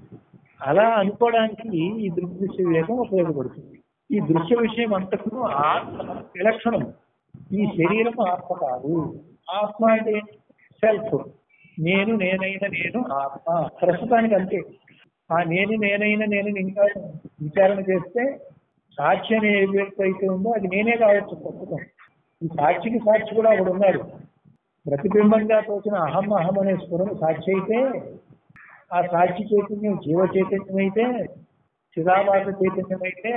అలా అనుకోవడానికి ఈ దృగ్దృశ్య వివేకం ఉపయోగపడుతుంది ఈ దృశ్య విషయం అంతకు ఆత్మ విలక్షణం ఈ శరీరం ఆత్మ కాదు ఆత్మ అంటే సెల్ఫ్ నేను నేనైన నేను ఆత్మ ప్రస్తుతానికి అంతే ఆ నేను నేనైన నేను ఇంకా విచారణ చేస్తే సాక్షి అనే ఏదైతే అయితే ఉందో అది నేనే కావచ్చు ప్రస్తుతం ఈ సాక్షికి సాక్షి కూడా ఒకడు ఉన్నాడు ప్రతిబింబంగా తోచిన అహం అహం అనే స్ఫురణ సాక్షి అయితే ఆ సాక్షి చైతన్యం జీవ చైతన్యం అయితే చిదాభాస చైతన్యం అయితే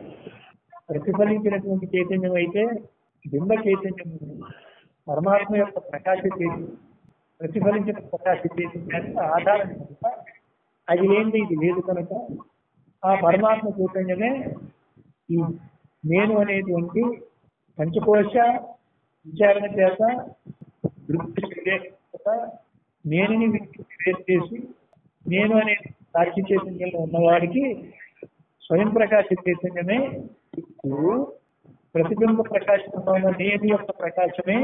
ప్రతిఫలించినటువంటి చైతన్యం అయితే బింబ చైతన్యం పరమాత్మ యొక్క ప్రకాశ చైతన్యం ప్రతిఫలించిన ప్రకాశ చైతన్యానికి ఆధారం కనుక అది లేనిది ఇది లేదు కనుక ఆ పరమాత్మ చైతన్యమే ఈ నేను అనేటువంటి పంచకోశ విచారణ చేత దృష్టి వివేకత నేనుని వేరు చేసి నేను అనే సాక్షి చైతన్యంలో ఉన్నవాడికి స్వయం ప్రకాశ చైతన్యమే ఇప్పుడు ప్రతిబింబ ప్రకాశంలో ఉన్న నేను యొక్క ప్రకాశమే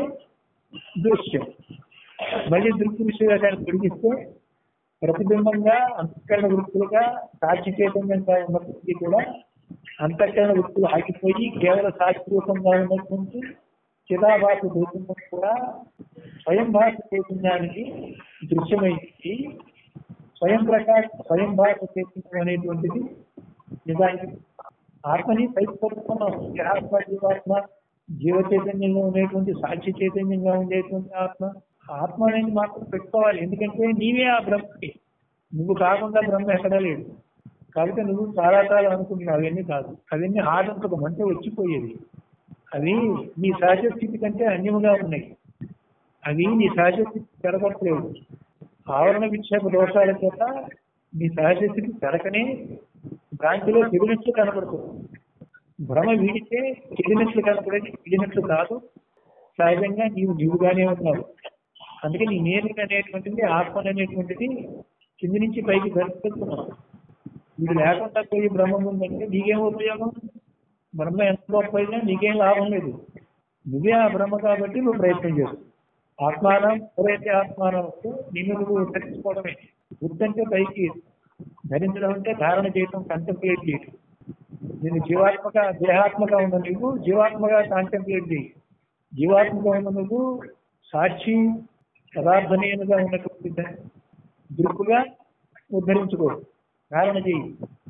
దృశ్యం మళ్ళీ దృష్టి విషయంగా దాన్ని తొలగిస్తే ప్రతిబింబంగా అంతఃకరణ వృత్తులుగా సాక్షి చైతన్యంగా ఉన్నప్పటికీ కూడా అంతఃకరణ వృత్తులు ఆగిపోయి కేవల సాక్షి రూపంగా ఉన్నటువంటి చిదాభాస చైతన్యం కూడా స్వయం భాష చైతన్యానికి దృశ్యమైంది స్వయం ప్రకాశ స్వయం భాష చైతన్యం అనేటువంటిది నిజానికి ఆత్మని పైకి పడుతున్నాం ఆత్మ జీవాత్మ జీవ చైతన్యంలో ఉండేటువంటి సాక్షి చైతన్యంగా ఉండేటువంటి ఆత్మ ఆత్మ అనేది మాత్రం పెట్టుకోవాలి ఎందుకంటే నీవే ఆ బ్రహ్మకి నువ్వు కాకుండా బ్రహ్మ ఎక్కడా లేడు కాబట్టి నువ్వు చాలా చాలా అనుకుంటున్నావు అవన్నీ కాదు అవన్నీ ఆటంకం అంటే వచ్చిపోయేది అవి నీ సహజ స్థితి కంటే అన్యముగా ఉన్నాయి అవి నీ సహజ స్థితి జరగట్లేవు ఆవరణ విక్షేప దోషాల చేత నీ సహజ స్థితి జరగనే భ్రాంతిలో చెడినట్లు కనబడుతుంది భ్రమ వీడితే చెడినట్లు కనపడేది చెడినట్లు కాదు సహజంగా నీవు నీవుగానే ఉన్నావు అందుకే నీ నేను అనేటువంటిది ఆత్మ అనేటువంటిది కింది నుంచి పైకి జరుపుతున్నావు ఇది లేకుండా పోయి బ్రహ్మం ఉందంటే నీకేం ఉపయోగం బ్రహ్మ ఎంత గొప్ప అయినా నీకేం లాభం లేదు నువ్వే ఆ బ్రహ్మ కాబట్టి నువ్వు ప్రయత్నం చేస్తావు ఆత్మానం ఎవరైతే ఆత్మానం వస్తే నిన్ను నువ్వు ధరించుకోవడమే గుర్తంటే పైకి ధరించడం అంటే ధారణ చేయడం కంటెంప్లేట్ చేయడం నేను జీవాత్మక దేహాత్మక ఉన్న నువ్వు జీవాత్మగా కాంటెంప్లేట్ చేయి జీవాత్మగా ఉన్న నువ్వు సాక్షి పదార్థనీయంగా ఉన్నటువంటి దృక్కుగా ఉద్ధరించుకో ధారణ చేయి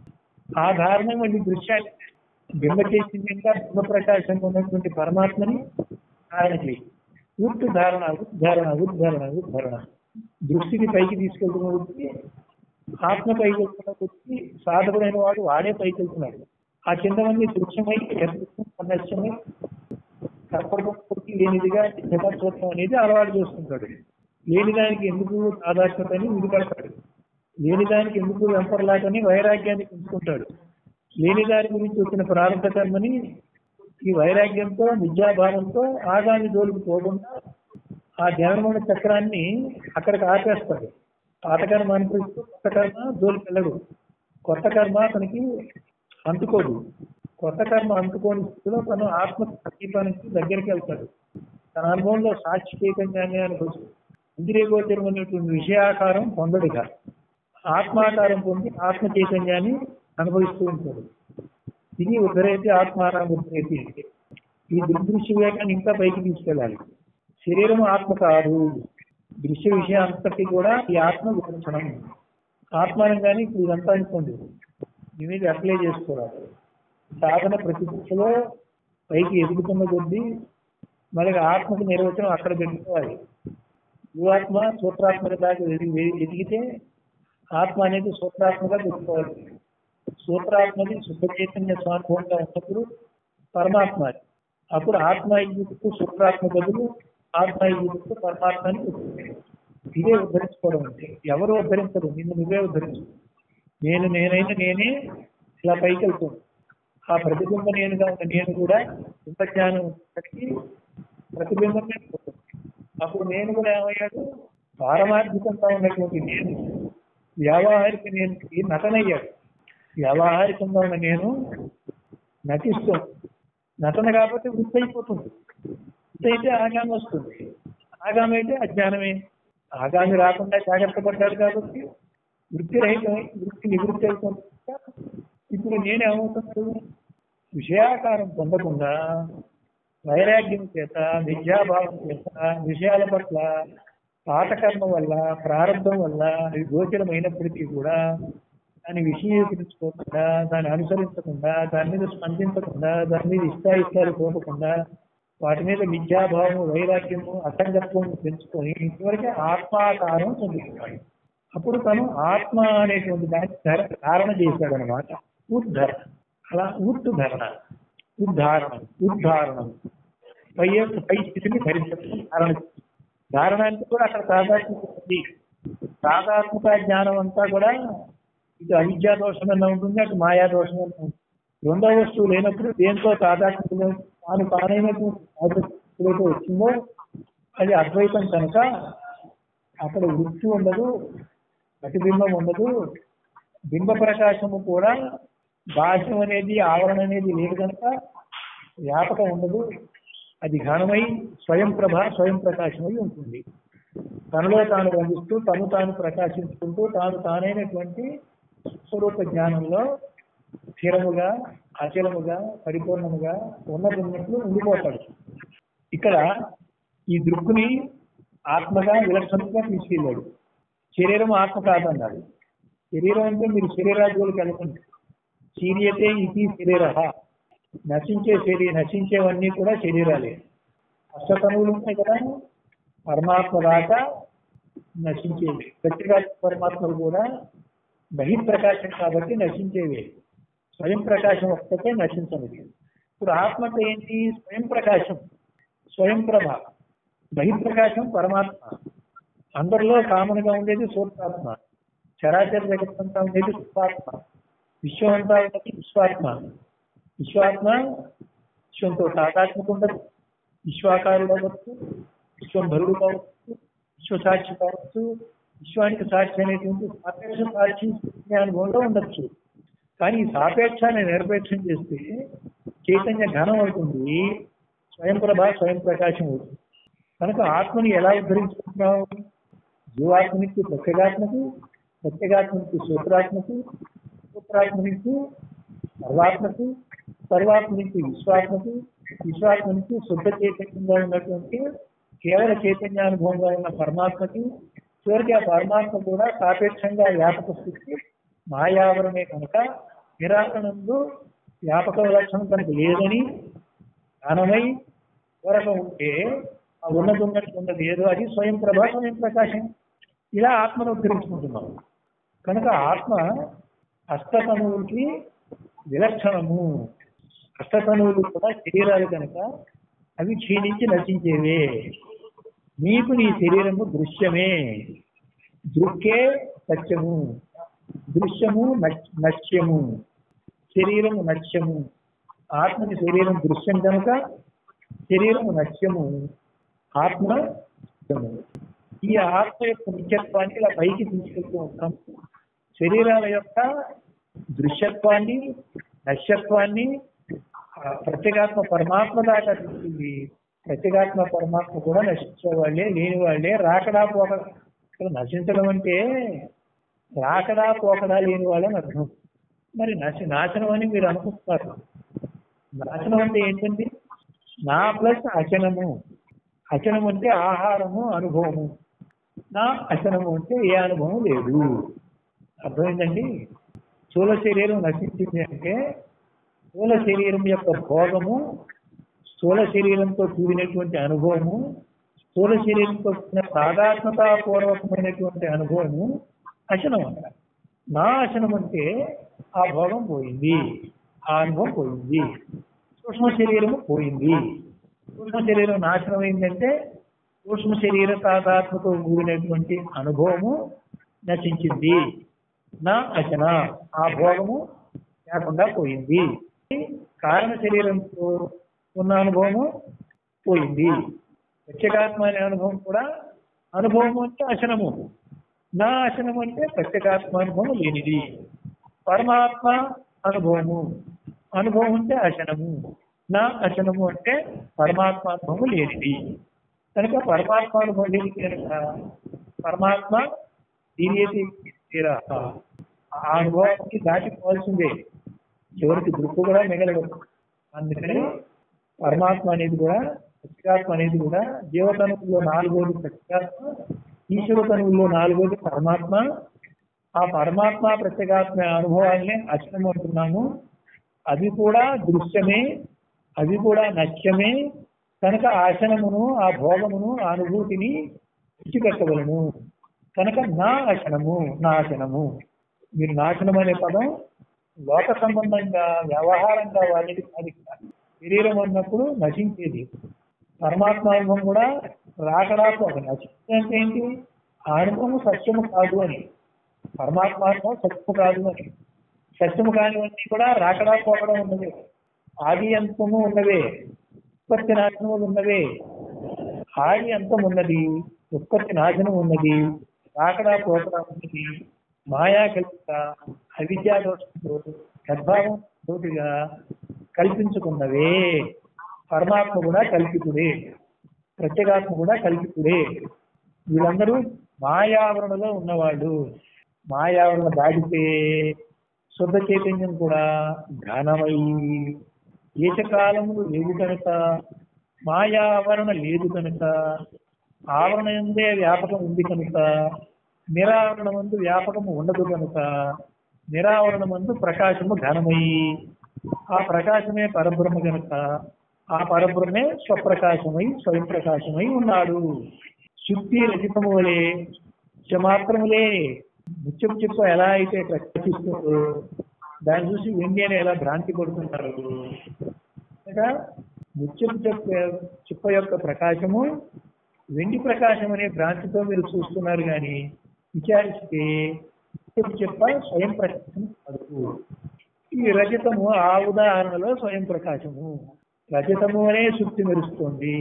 ఆ ధారణ మళ్ళీ దృశ్యాలు బింబ చేసింది ఇంకా బింబ ప్రకాశంగా ఉన్నటువంటి పరమాత్మని ధారణ చేయి ఉత్తు ధారణ ఉద్ధారణ ఉద్ధారణ ఉద్ధారణ దృష్టికి పైకి తీసుకెళ్తున్న వ్యక్తి ఆత్మ పైకి వెళ్తున్న వ్యక్తి సాధకుడైన వాడు వాడే పైకి వెళ్తున్నాడు ఆ కిందవన్నీ దృశ్యమై యథృత్వం సమస్యమై కప్పటికప్పటికి లేనిదిగా నిజాత్వం అనేది అలవాటు చేసుకుంటాడు లేని దానికి ఎందుకు ఆదాత్మత అని విడిపడతాడు లేని దానికి ఎందుకు వెంపర్లాటని వైరాగ్యాన్ని పెంచుకుంటాడు లేని దాని గురించి వచ్చిన ప్రారంభ కర్మని ఈ వైరాగ్యంతో విద్యాభావంతో ఆగామి జోలికి పోకుండా ఆ జనమణ చక్రాన్ని అక్కడికి ఆపేస్తాడు పాత కర్మ అనుభవిస్తూ కొత్త కర్మ జోలికి వెళ్ళడు కొత్త కర్మ అతనికి అంటుకోదు కొత్త కర్మ అంటుకోని స్థితిలో తను ఆత్మ సమీపానికి దగ్గరికి వెళ్తాడు తన అనుభవంలో సాక్షి చైతన్యాన్ని అనుభవిస్తూ ఇంద్రియగోచరం అనేటువంటి విషయాకారం పొందడుగా ఆత్మాకారం పొంది ఆత్మ చైతన్యాన్ని అనుభవిస్తూ ఉంటాడు ఇది ఉద్ధరైతే ఆత్మారాం ఉద్ధరైతే అంటే ఈ దుర్దృశ్య వివేకాన్ని ఇంకా పైకి తీసుకెళ్ళాలి శరీరం ఆత్మ కాదు దృశ్య విషయం అంతటి కూడా ఈ ఆత్మ వివరించడం ఆత్మానం కానీ ఇప్పుడు ఇదంతా అనుకోండి మీ మీద అప్లై చేసుకోవాలి సాధన ప్రతి దిశలో పైకి ఎదుగుతున్న కొద్దీ మనకి ఆత్మకి నిర్వచనం అక్కడ పెట్టుకోవాలి జీవాత్మ సూత్రాత్మక దాకా ఎదిగి ఎదిగితే ఆత్మ అనేది సూత్రాత్మగా పెట్టుకోవాలి సూత్రాత్మది శుద్ధ చైతన్య స్వానుభవంగా ఉన్నప్పుడు పరమాత్మ అది. అప్పుడు ఆత్మ ఇయ్యుకు సూత్రాత్మ బదులు ఆత్మ ఇయ్యుకు పరమాత్మని పెట్టుకోవాలి. ఇదే ఉద్ధరించుకోవడం అంటే ఎవరు ఉద్ధరించరు నిన్ను నువ్వే ఉద్ధరించు నేను నేనైనా నేనే ఇలా పైకి వెళ్తాను ఆ ప్రతిబింబ నేనుగా ఉన్న నేను కూడా ఇంత జ్ఞానం కలిగి ప్రతిబింబమే పోతుంది. అప్పుడు నేను కూడా ఏమయ్యాడు పారమార్థికంగా ఉన్నటువంటి నేను వ్యావహారిక నేను నటనయ్యాడు వ్యావహారికంగా ఉన్న నేను నటిస్తాను నటన కాబట్టి వృత్తి అయిపోతుంది వృత్తి అయితే ఆగామి వస్తుంది ఆగామి అయితే అజ్ఞానమే ఆగామి రాకుండా జాగ్రత్త పడ్డాడు కాబట్టి వృత్తి రహితమై వృత్తి నివృత్తి అవుతుంది ఇప్పుడు నేనేమవుతున్నాడు విషయాకారం పొందకుండా వైరాగ్యం చేత విద్యాభావం చేత విషయాల పట్ల పాతకర్మ వల్ల ప్రారంభం వల్ల అవి గోచరమైనప్పటికీ కూడా దాన్ని విషయీకరించుకోకుండా దాన్ని అనుసరించకుండా దాని మీద స్పందించకుండా దాని మీద ఇష్టాయిష్టాలు కోపకుండా వాటి మీద విద్యాభావం వైరాగ్యము అసంగత్వం పెంచుకొని ఇంతవరకే ఆత్మాకారం చెందుతున్నాడు అప్పుడు తను ఆత్మ అనేటువంటి దాన్ని ధర ధారణ చేశాడు అనమాట ఉద్ధరణ అలా ఉద్ధరణ ఉద్ధారణం ఉద్ధారణం పై యొక్క పై స్థితిని ధరించడం ధారణ ధారణానికి కూడా అక్కడ సాధాత్మక ఉంది సాధాత్మక జ్ఞానం అంతా కూడా ఇటు అవిద్యా దోషం అన్న ఉంటుంది అటు మాయా దోషం అన్న ఉంటుంది రెండో వస్తువు లేనప్పుడు దేంతో తాదాత్మ్యం తాను తానైనటువంటి ఎప్పుడైతే వచ్చిందో అది అద్వైతం కనుక అక్కడ వృత్తి ఉండదు ప్రతిబింబం ఉండదు బింబ ప్రకాశము కూడా బాహ్యం అనేది ఆవరణ అనేది లేదు కనుక వ్యాపకం ఉండదు అది ఘనమై స్వయం ప్రభ స్వయం ప్రకాశమై ఉంటుంది తనలో తాను రంగిస్తూ తను తాను ప్రకాశించుకుంటూ తాను తానైనటువంటి స్వరూప జ్ఞానంలో స్థిరముగా అచలముగా పరిపూర్ణముగా ఉన్నతున్నట్లు ఉండిపోతాడు ఇక్కడ ఈ దృక్కుని ఆత్మగా విలక్షణంగా తీసుకెళ్ళాడు శరీరం ఆత్మ కాదన్నాడు శరీరం అంటే మీరు శరీరాజులకు వెళ్ళకండి శీరియతే ఇది శరీర నశించే శరీ నశించేవన్నీ కూడా శరీరాలే అష్టతనువులు ఉంటాయి కదా పరమాత్మ దాకా నశించేవి ప్రత్యేక పరమాత్మలు కూడా బహిర్ప్రకాశం కాబట్టి నశించేవి స్వయం ప్రకాశం ఒక్కటే నశించనిది ఇప్పుడు ఆత్మ అంటే ఏంటి స్వయం ప్రకాశం స్వయం ప్రభ బహిర్ప్రకాశం పరమాత్మ అందరిలో కామన్ గా ఉండేది సూత్రాత్మ చరాచర జగత్తంతా ఉండేది సుత్రాత్మ విశ్వం అంతా ఉన్నది విశ్వాత్మ విశ్వాత్మ విశ్వంతో తాదాత్మక ఉండదు విశ్వాకారుడు అవ్వచ్చు విశ్వం భరుడు కావచ్చు విశ్వసాక్షి కావచ్చు విశ్వానికి సాక్షి అనేటువంటి సాపేక్ష సాక్షి అనే అనుభవంలో ఉండొచ్చు కానీ ఈ సాపేక్షాన్ని నిరపేక్షం చేస్తే చైతన్య ఘనం అవుతుంది స్వయం ప్రభ స్వయం ప్రకాశం అవుతుంది కనుక ఆత్మని ఎలా ఉద్ధరించుకుంటున్నావు జీవాత్మనికి ప్రత్యేగాత్మకు ప్రత్యేగాత్మకి సూత్రాత్మకు సూత్రాత్మ నుంచి సర్వాత్మకు సర్వాత్మ నుంచి విశ్వాత్మకు విశ్వాత్మ నుంచి శుద్ధ చైతన్యంగా ఉన్నటువంటి కేవల చైతన్యానుభవంగా ఉన్న పరమాత్మకి చివరికి ఆ పరమాత్మ కూడా సాపేక్షంగా వ్యాపక స్థితి మాయావరణే కనుక నిరాకరణందు వ్యాపక లక్షణం కనుక లేదని జ్ఞానమై వరకు ఉంటే ఆ ఉన్నది ఉన్నది ఉన్నది ఏదో అది స్వయం ప్రభా స్వయం ప్రకాశం ఇలా ఆత్మను ఉద్ధరించుకుంటున్నాం కనుక ఆత్మ అష్టతనువులకి విలక్షణము అష్టతనువులు కూడా శరీరాలు కనుక అవి క్షీణించి నశించేవే నీకు నీ శరీరము దృశ్యమే దృక్కే సత్యము దృశ్యము నశ్- నశ్యము శరీరము నశ్యము ఆత్మకి శరీరం దృశ్యం కనుక శరీరము నశ్యము ఆత్మ నిత్యము. ఈ ఆత్మ యొక్క నిత్యత్వాన్ని ఇలా పైకి తీసుకెళ్తూ ఉంటాం శరీరాల యొక్క దృశ్యత్వాన్ని నశ్యత్వాన్ని ఆ ప్రత్యేగాత్మ పరమాత్మ దాకా తీసుకుంది ప్రత్యేగాత్మ పరమాత్మ కూడా నశించే వాళ్ళే లేని వాళ్ళే రాకడా పోక ఇక్కడ నశించడం అంటే రాకడా పోకడా లేని వాళ్ళని అర్థం మరి నశ నాశనం అని మీరు అనుకుంటున్నారు నాశనం అంటే ఏంటండి నా ప్లస్ అచనము అచనం అంటే ఆహారము అనుభవము నా అచనము అంటే ఏ అనుభవం లేదు అర్థమైందండి స్థూల శరీరం నశించింది అంటే స్థూల శరీరం యొక్క భోగము స్థూల శరీరంతో కూడినటువంటి అనుభవము స్థూల శరీరంతో కూడిన సాధారణతాపూర్వకమైనటువంటి అనుభవము అశనం అంటారు నా అశనం అంటే ఆ భోగం పోయింది ఆ అనుభవం పోయింది సూక్ష్మ శరీరము పోయింది సూక్ష్మ శరీరం నాశనం అయిందంటే సూక్ష్మ శరీర తాదాత్మతో కూడినటువంటి అనుభవము నశించింది నా అచన ఆ భోగము లేకుండా పోయింది కారణ శరీరంతో ఉన్న అనుభవము పోయింది ప్రత్యేగాత్మ అనే అనుభవం కూడా అనుభవం అంటే అశనము నా అశనము అంటే ప్రత్యేగాత్మ అనుభవం లేనిది పరమాత్మ అనుభవము అనుభవం అంటే అశనము నా అశనము అంటే పరమాత్మ అనుభవం లేనిది కనుక పరమాత్మ అనుభవం లేనిది కనుక పరమాత్మ దీని తీరా ఆ అనుభవానికి దాటిపోవాల్సిందే చివరికి దృక్కు కూడా మిగలదు అందుకని పరమాత్మ అనేది కూడా ప్రత్యేగాత్మ అనేది కూడా జీవతనువుల్లో నాలుగోది ప్రత్యేగాత్మ ఈశ్వర తనువుల్లో నాలుగోది పరమాత్మ ఆ పరమాత్మ ప్రత్యేగాత్మ అనుభవాల్ని అచనం అంటున్నాము అవి కూడా దృశ్యమే అవి కూడా నశ్యమే కనుక ఆశనమును ఆ భోగమును ఆ అనుభూతిని విడిచిపెట్టవలను కనుక నా అశనము నాశనము మీరు నాశనం అనే పదం లోక సంబంధంగా వ్యవహారంగా వాడేది కాదు ఇక్కడ. శరీరం అన్నప్పుడు నశించేది పరమాత్మ అనుభవం కూడా రాకడాకు ఒక నశించే అంటే ఏంటి ఆ అనుభవం సత్యము కాదు అని పరమాత్మ అనుభవం సత్యము కాదు అని సత్యము కానివన్నీ కూడా రాకడా పోకడం ఉన్నవే ఆది అంతము ఉన్నవే ఉత్పత్తి నాశనములు ఉన్నవే ఆది అంతం ఉన్నది ఉత్పత్తి నాశనం ఉన్నది రాకడా పోకడా ఉన్నది మాయా కల్పిత అవిద్యా దోషంతో సద్భావం తోటిగా కల్పించుకున్నవే పరమాత్మ కూడా కల్పితుడే ప్రత్యేగాత్మ కూడా కల్పితుడే వీళ్ళందరూ మాయావరణలో ఉన్నవాళ్ళు మాయావరణ దాటితే శుద్ధ చైతన్యం కూడా జ్ఞానమై ఏకకాలములు లేవు కనుక మాయావరణ లేదు కనుక ఆవరణ ఎందే వ్యాపకం ఉంది కనుక నిరావరణమందు వ్యాపకము ఉండదు కనుక నిరావరణమందు ప్రకాశము ఘనమై ఆ ప్రకాశమే పరబ్రహ్మ కనుక ఆ పరబ్రహ్మే స్వప్రకాశమై స్వయం ప్రకాశమై ఉన్నాడు శుద్ధి రచితము వలె మాత్రములే ముత్యం చెప్ప ఎలా అయితే ప్రకాశిస్తుందో దాన్ని చూసి వెండి అని ఎలా భ్రాంతి పడుతుంటారు అనగా ముత్యం చెప్ప చిప్ప యొక్క ప్రకాశము వెండి ప్రకాశం అనే భ్రాంతితో మీరు చూస్తున్నారు కానీ విచారిస్తే ముత్యం చెప్ప స్వయం ప్రకాశం కాదు ఈ రజతము ఆ ఉదాహరణలో స్వయం ప్రకాశము రజతము అనే శుక్తి మెరుస్తోంది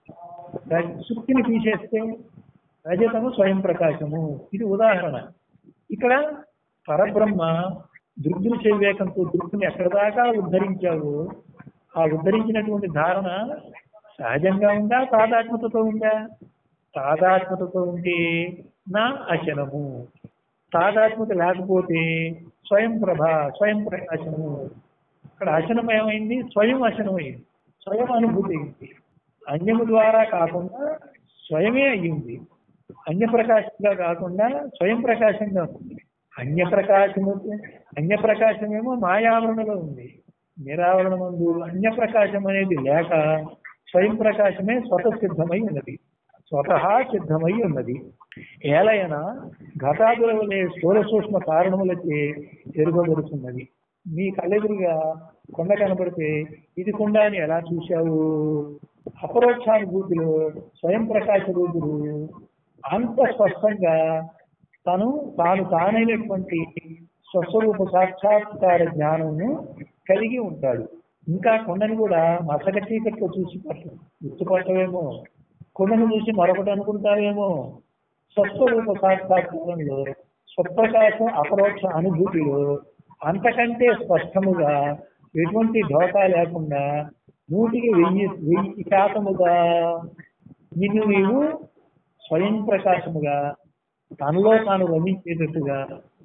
రజ- శుక్తిని తీసేస్తే రజతము స్వయం ప్రకాశము ఇది ఉదాహరణ ఇక్కడ పరబ్రహ్మ దృగ్దృశ్య వివేకంతో దృష్టిని ఎక్కడ దాకా ఉద్ధరించావు ఆ ఉద్ధరించినటువంటి ధారణ సహజంగా ఉందా తాదాత్మతతో ఉందా తాదాత్మతతో ఉంటే నా అశనము తాదాత్మత లేకపోతే స్వయం ప్రభ స్వయం ప్రకాశము ఇక్కడ అశనం ఏమైంది స్వయం అశనమైంది స్వయం అనుభూతి అయింది అన్యము ద్వారా కాకుండా స్వయమే అయ్యింది అన్య ప్రకాశంగా కాకుండా స్వయం ప్రకాశంగా ఉంది అన్య ప్రకాశము అన్య ప్రకాశమేమో మాయావరణలో ఉంది నిరావరణ ముందు అన్య ప్రకాశం అనేది లేక స్వయం ప్రకాశమే స్వత సిద్ధమై ఉన్నది స్వతహా సిద్ధమై ఉన్నది ఏలయన ఘటాదుల వలె స్థూల సూక్ష్మ కారణములచే ఎరుగబడుతున్నది మీ కళ్ళెదురుగా కొండ కనబడితే ఇది కొండ అని ఎలా చూశావు అపరోక్షానుభూతిలో స్వయం ప్రకాశ రూపుడు అంత స్పష్టంగా తను తాను తానైనటువంటి స్వస్వరూప సాక్షాత్కార జ్ఞానమును కలిగి ఉంటాడు ఇంకా కొండని కూడా మసక చీకట్లో చూసి పట్టు గుర్తుపట్టవేమో కొండను చూసి మరొకటి అనుకుంటావేమో స్వస్వరూప సాక్షాత్కారంలో స్వప్రకాశ అపరోక్ష అనుభూతిలో అంతకంటే స్పష్టముగా ఎటువంటి ఢోకా లేకుండా నూటికి వెయ్యి వెయ్యి శాతముగా నిన్ను నీవు స్వయం ప్రకాశముగా తనలో తాను రమించేటట్టుగా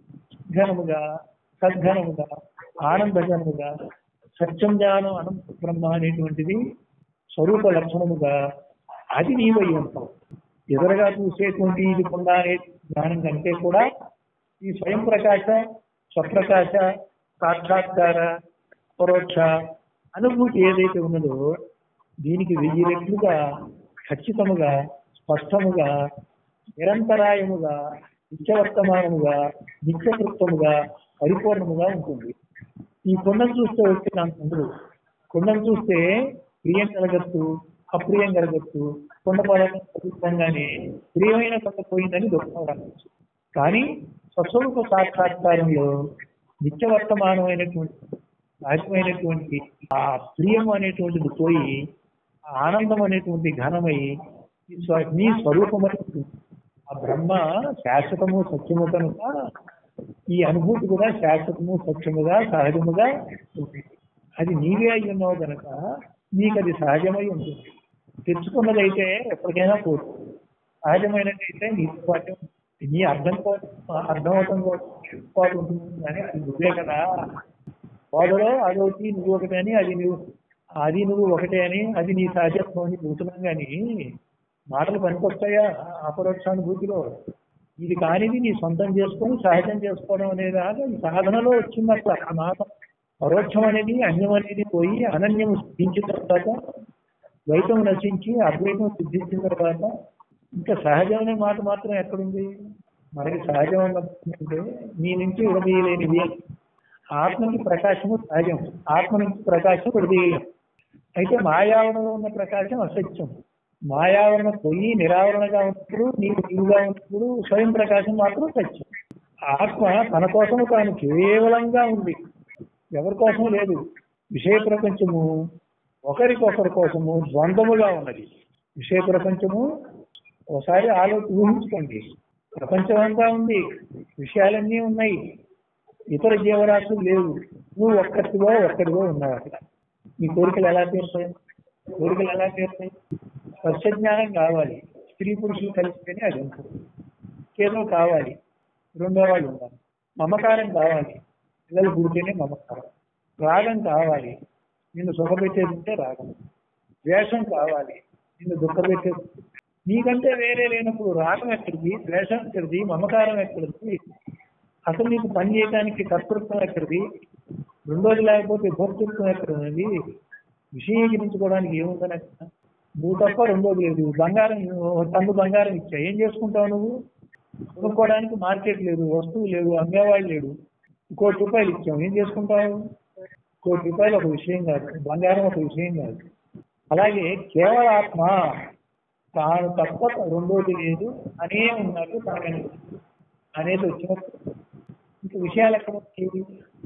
ఘనముగా సద్ఘనముగా ఆనందఘనముగా సత్యం జ్ఞానం అనంత బ్రహ్మ అనేటువంటిది స్వరూప లక్షణముగా అది నీవై ఉంటావు ఎదురుగా చూసేటువంటి ఇది కొండ అనే జ్ఞానం కంటే కూడా ఈ స్వయం ప్రకాశ స్వప్రకాశ సాక్షాత్కార పరోక్ష అనుభూతి ఏదైతే ఉన్నదో దీనికి వెయ్యి రెట్లుగా ఖచ్చితముగా స్పష్టముగా నిరంతరాయముగా నిత్యవర్తమానముగా నిత్యకృత్వముగా పరిపూర్ణముగా ఉంటుంది ఈ కొండను చూస్తే వచ్చే నాకు ఉండదు కొండను చూస్తే ప్రియం కలగచ్చు అప్రియం కలగచ్చు కొండ పడంగానే ప్రియమైన కొండ పోయిందని దుఃఖం రావచ్చు కానీ స్వస్వరూప సాక్షాత్కారంలో నిత్యవర్తమానమైనటువంటి సహజమైనటువంటి ఆ ప్రియం అనేటువంటిది పోయి ఆ ఆనందం అనేటువంటి ఘనమై ఈ స్వ- నీ స్వరూపమైనటువంటి ఆ బ్రహ్మ శాశ్వతము సత్యము కనుక ఈ అనుభూతి కూడా శాశ్వతము సత్యముగా సహజముగా ఉంటుంది అది నీవే అయి ఉన్నావు కనుక నీకు అది సహజమై ఉంటుంది తెచ్చుకున్నదైతే ఎప్పటికైనా పోతుంది సహజమైనదైతే నీతో పాటు నీ అర్థం కోసం అర్థమవటం కోసం పాటు ఉంటుంది కానీ అది నువ్వే కదా బోధలో అదొకటి నువ్వు ఒకటే అని అది నువ్వు అది నువ్వు ఒకటే అని అది నీ సహజత్వం అని కూర్చున్నాం కానీ మాటలు పనికొస్తాయా అపరోక్షానుభూతిలో ఇది కానిది నీ సొంతం చేసుకొని సహజం చేసుకోవడం అనేది కాదు ఈ సాధనలో వచ్చిందట్ల ఆ మాట పరోక్షం అనేది అన్యం అనేది పోయి అనన్యం సిద్ధించిన తర్వాత ద్వైతం నశించి అద్వైతం సిద్ధించిన తర్వాత ఇంకా సహజం అనే మాట మాత్రం ఎక్కడుంది మనకి సహజం అన్నప్పుడు నీ నుంచి విడదీయలేనిది ఆత్మకి ప్రకాశము సహజం ఆత్మ నుంచి ప్రకాశం విడదీయలేం అయితే మాయావరణలో ఉన్న ప్రకాశం అసత్యం మాయావరణ పోయి నిరావరణగా ఉన్నప్పుడు నీవు నీవుగా ఉన్నప్పుడు స్వయం ప్రకాశం మాత్రం సత్యం ఆత్మ తన కోసము తాను కేవలంగా ఉంది ఎవరి కోసం లేదు విషయ ప్రపంచము ఒకరికొకరి కోసము ద్వంద్వముగా ఉన్నది విషయ ప్రపంచము ఒకసారి ఆలోచి ఊహించుకోండి ప్రపంచం అంతా ఉంది విషయాలన్నీ ఉన్నాయి ఇతర జీవరాశులు లేవు నువ్వు ఒక్కటివో ఒక్కడివో ఉన్నావు అక్కడ నీ కోరికలు ఎలా తీరుతాయి కోరికలు ఎలా తీరుతాయి స్పర్శజ్ఞానం కావాలి స్త్రీ పురుషులు కలిస్తేనే అది ఉంటుంది ఏదో కావాలి రెండో వాళ్ళు ఉండాలి మమకారం కావాలి పిల్లలు పుడితేనే మమకారం రాగం కావాలి నిన్ను సుఖపెట్టేది ఉంటే రాగం ద్వేషం కావాలి నిన్ను దుఃఖపెట్టేది నీకంటే వేరే లేనప్పుడు రాగం ఎక్కడిది ద్వేషం ఎక్కడిది మమకారం ఎక్కడిది అసలు నీకు పని చేయడానికి కర్తృత్వం ఎక్కడిది రెండోది లేకపోతే భోక్తృత్వం ఎక్కడున్నది విషయీకరించుకోవడానికి ఏముందని అక్కడ నువ్వు తప్ప రెండోది లేదు బంగారం టన్ను బంగారం ఇచ్చా ఏం చేసుకుంటావు నువ్వు కొనుక్కోవడానికి మార్కెట్ లేదు వస్తువు లేదు అమ్మేవాళ్ళు లేడు కోటి రూపాయలు ఇచ్చాం ఏం చేసుకుంటావు కోటి రూపాయలు ఒక విషయం కాదు బంగారం ఒక విషయం కాదు అలాగే కేవలాత్మ తాను తప్ప రెండోది లేదు అనే ఉన్నట్టు తాను అనేది వచ్చినప్పుడు ఇంక విషయాలు ఎక్కడ వచ్చేవి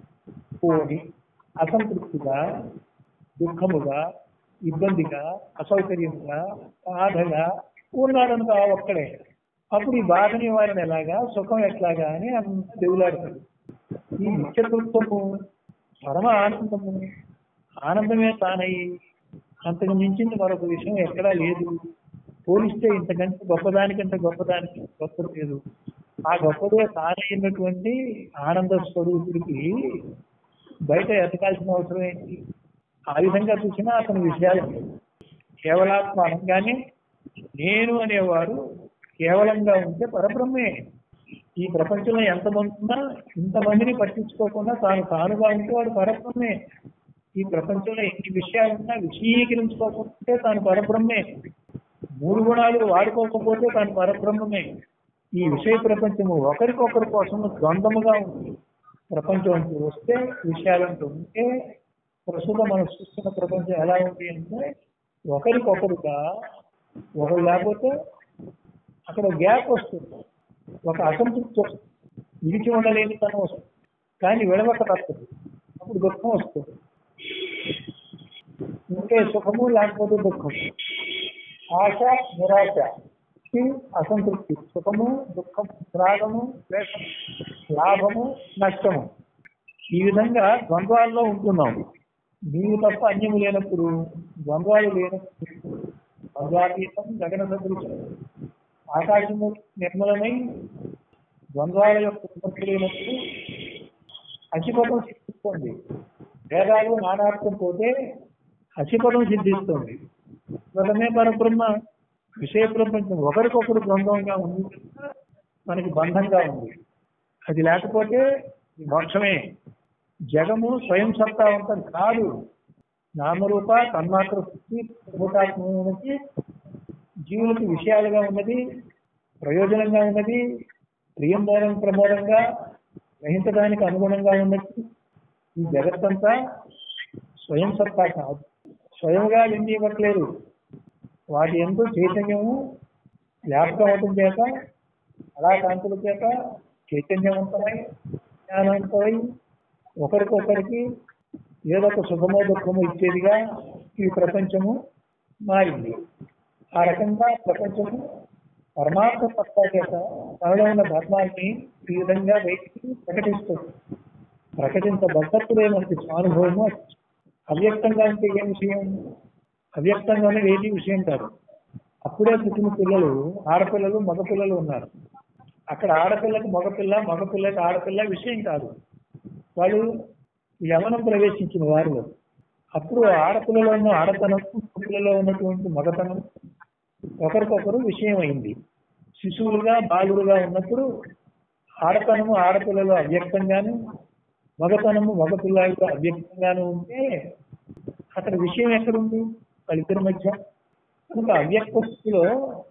పోని అసంతృప్తిగా దుఃఖముగా ఇబ్బందిగా అసౌకర్యంగా బాధగా ఉన్నాడనుకో ఆ ఒక్కడే అప్పుడు ఈ బాధ నివారణ ఎలాగా సుఖం ఎట్లాగా అని అంత దేవులాడతాడు ఈ నిత్యతృత్వము పరమ ఆనందము ఆనందమే తానయ్యి అంతకు మించింది మరొక విషయం ఎక్కడా లేదు పోలిస్తే ఇంతకంటే గొప్పదానికంటే గొప్పదానికి గొప్ప లేదు ఆ గొప్పదే తానైనటువంటి ఆనంద స్వరూపుడికి బయట ఎతకాల్సిన అవసరం ఏంటి ఆ విధంగా చూసినా అతని విషయాలు కేవలాత్మ అనగానే నేను అనేవారు కేవలంగా ఉంటే పరబ్రహ్మే ఈ ప్రపంచంలో ఎంతమంది ఉన్నా ఇంతమందిని పట్టించుకోకుండా తాను తానుగా ఉంటే వాడు పరబ్రహ్మే ఈ ప్రపంచంలో ఎన్ని విషయాలు ఉన్నా విషయీకరించుకోకపోతే తాను పరబ్రహ్మే మూడు గుణాలు వాడుకోకపోతే తాను పరబ్రహ్మమే ఈ విషయ ప్రపంచము ఒకరికొకరి కోసం ద్వంద్వముగా ఉంది ప్రపంచం అంటూ వస్తే విషయాలంటూ ఉంటే ప్రస్తుతం మనం చూస్తున్న ప్రపంచం ఎలా ఉంది అంటే ఒకరికొకరుగా ఒకరు లేకపోతే అక్కడ గ్యాప్ వస్తుంది ఒక అసంతృప్తి వస్తుంది విడిచి ఉండలేని తనం వస్తుంది కానీ విడవక తప్పదు అప్పుడు దుఃఖం వస్తుంది ఉంటే సుఖము లేకపోతే దుఃఖం ఆశ నిరాశ ఇది అసంతృప్తి సుఖము దుఃఖం రాగము ద్వేషము లాభము నష్టము ఈ విధంగా ద్వంద్వాల్లో ఉంటున్నాం నీవు తప్ప అన్యము లేనప్పుడు ద్వంద్వాలు లేనప్పుడు ద్వంద్వాతీతం గగన సదృశం ఆకాశము నిర్మలమై ద్వంద్వాల యొక్క ఉత్పత్తి లేనప్పుడు అచిపదం సిద్ధిస్తుంది వేదాలు నానార్థం పోతే అచిపదం సిద్ధిస్తుంది స్వతమే పరబ్రహ్మ విషయ ప్రపంచం ఒకరికొకరు ద్వంద్వంగా ఉంది కనుక మనకి బంధంగా ఉంది అది లేకపోతే మోక్షమే జగము స్వయం సత్తావంతం కాదు నామరూప తన్మాత్ర స్థితి భూతాత్మకి జీవులకు విషయాలుగా ఉన్నది ప్రయోజనంగా ఉన్నది ప్రియంబోధం ప్రమోదంగా గ్రహించడానికి అనుగుణంగా ఉన్నది ఈ జగత్తంతా స్వయం సత్తా కాదు స్వయంగా ఎన్ని ఇవ్వట్లేదు వాటి ఎందు చైతన్యము వ్యాప్తం అవటం చేత అలా కాంతుల చేత చైతన్యవంతమై జ్ఞానవంతమై ఒకరికొకరికి ఏదో ఒక సుఖమో దుఃఖమో ఇచ్చేదిగా ఈ ప్రపంచము మారింది ఆ రకంగా ప్రపంచము పరమాత్మ సత్తా చేత తనలో ఉన్న ధర్మాన్ని ఈ విధంగా బయటికి ప్రకటిస్తుంది ప్రకటించబడ్డప్పుడే మనకి స్వానుభవము అవ్యక్తంగా ఉంటే ఏం విషయం అవ్యక్తంగానే ఏది విషయం కాదు అప్పుడే పుట్టిన పిల్లలు ఆడపిల్లలు మగపిల్లలు ఉన్నారు అక్కడ ఆడపిల్లకి మగపిల్ల మగపిల్లకి ఆడపిల్ల విషయం కాదు వాళ్ళు యవనం ప్రవేశించిన వారు అప్పుడు ఆడపిల్లలో ఉన్న ఆడతనం పిల్లలో ఉన్నటువంటి మగతనం ఒకరికొకరు విషయం అయింది శిశువులుగా బాలురుగా ఉన్నప్పుడు ఆడతనము ఆడపిల్లలు అవ్యక్తంగాను మగతనము మగపిల్లలతో అవ్యక్తంగాను ఉంటే అక్కడ విషయం ఎక్కడుంది వాళ్ళిద్దరి మధ్య కనుక అవ్యక్త స్థితిలో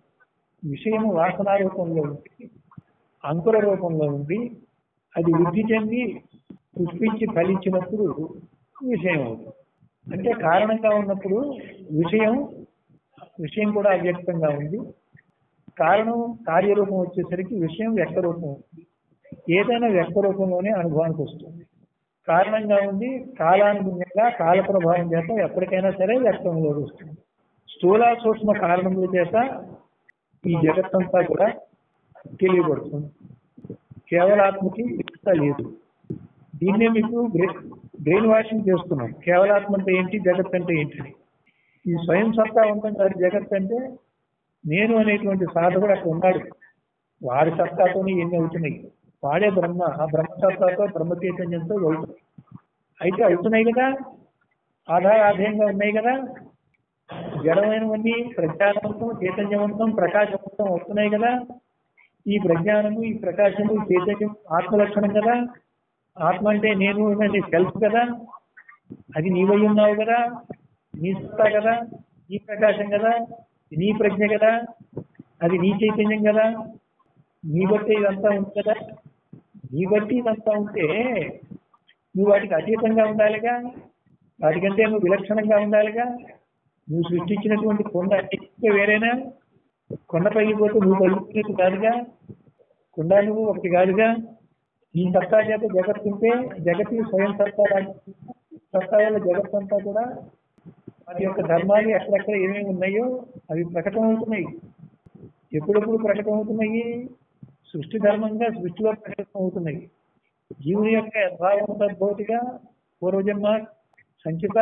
విషయం వాసనా రూపంలో ఉంది అంకుర రూపంలో ఉంది అది వృద్ధి చెంది పుష్పించి ఫలించినప్పుడు విషయం అవుతుంది అంటే కారణంగా ఉన్నప్పుడు విషయం విషయం కూడా అవ్యక్తంగా ఉంది కారణం కార్యరూపం వచ్చేసరికి విషయం వ్యక్త రూపం ఉంది ఏదైనా వ్యక్త రూపంలోనే అనుభవానికి వస్తుంది కారణంగా ఉంది కాలానుగుణంగా కాల ప్రభావం చేత ఎప్పటికైనా సరే వ్యక్తంలో వస్తుంది స్థూల సూక్ష్మ కారణముల చేత ఈ జగత్తంతా కూడా తెలియబడుతుంది కేవలాత్మకి వికత లేదు దీన్నే మీకు బ్రెయిన్ వాషింగ్ చేస్తున్నాం కేవలాత్మ అంటే ఏంటి జగత్ అంటే ఏంటి అని. ఈ స్వయం సత్తా ఉంటుంది కాదు జగత్ అంటే నేను అనేటువంటి సాధకుడు అక్కడ ఉన్నాడు వాడి సత్తాతోనే ఎన్ని అవుతున్నాయి వాడే బ్రహ్మ ఆ బ్రహ్మ సత్తాతో బ్రహ్మ చైతన్యంతో అవుతుంది అయితే అవుతున్నాయి కదా ఆధారాధేయంగా ఉన్నాయి కదా జడమైనవన్నీ ప్రజ్ఞానవంతం చైతన్యవంతం ప్రకాశవంతం అవుతున్నాయి కదా ఈ ప్రజ్ఞానము ఈ ప్రకాశము ఈ చైతన్యం ఆత్మలక్షణం కదా ఆత్మ అంటే నేను నీ సెల్ఫ్ కదా అది నీవై ఉన్నావు కదా నీ సత్తా కదా నీ ప్రకాశం కదా నీ ప్రజ్ఞ కదా అది నీ చైతన్యం కదా నీ బట్టి ఇదంతా ఉంది కదా నీ బట్టి ఇదంతా ఉంటే నువ్వు వాటికి అతీతంగా ఉండాలిగా వాటికంటే నువ్వు విలక్షణంగా ఉండాలిగా నువ్వు సృష్టించినటువంటి కొండ అన్నిటికంటే వేరేనా కొండ పైకి పోతే నువ్వు పలుకునేది కాదుగా కొండ నువ్వు ఒకటి కాదుగా ఈ సత్తా చేత జగత్ ఉంటే జగత్తు స్వయం సత్తా రాజు- సత్తా వల్ల జగత్ అంతా కూడా వాటి యొక్క ధర్మాలు ఎక్కడెక్కడ ఏమేమి ఉన్నాయో అవి ప్రకటమవుతున్నాయి ఎప్పుడెప్పుడు ప్రకటమవుతున్నాయి సృష్టి ధర్మంగా సృష్టిలో ప్రకటమవుతున్నాయి జీవుని యొక్క యథావం తద్భౌతిగా పూర్వజన్మ సంచిత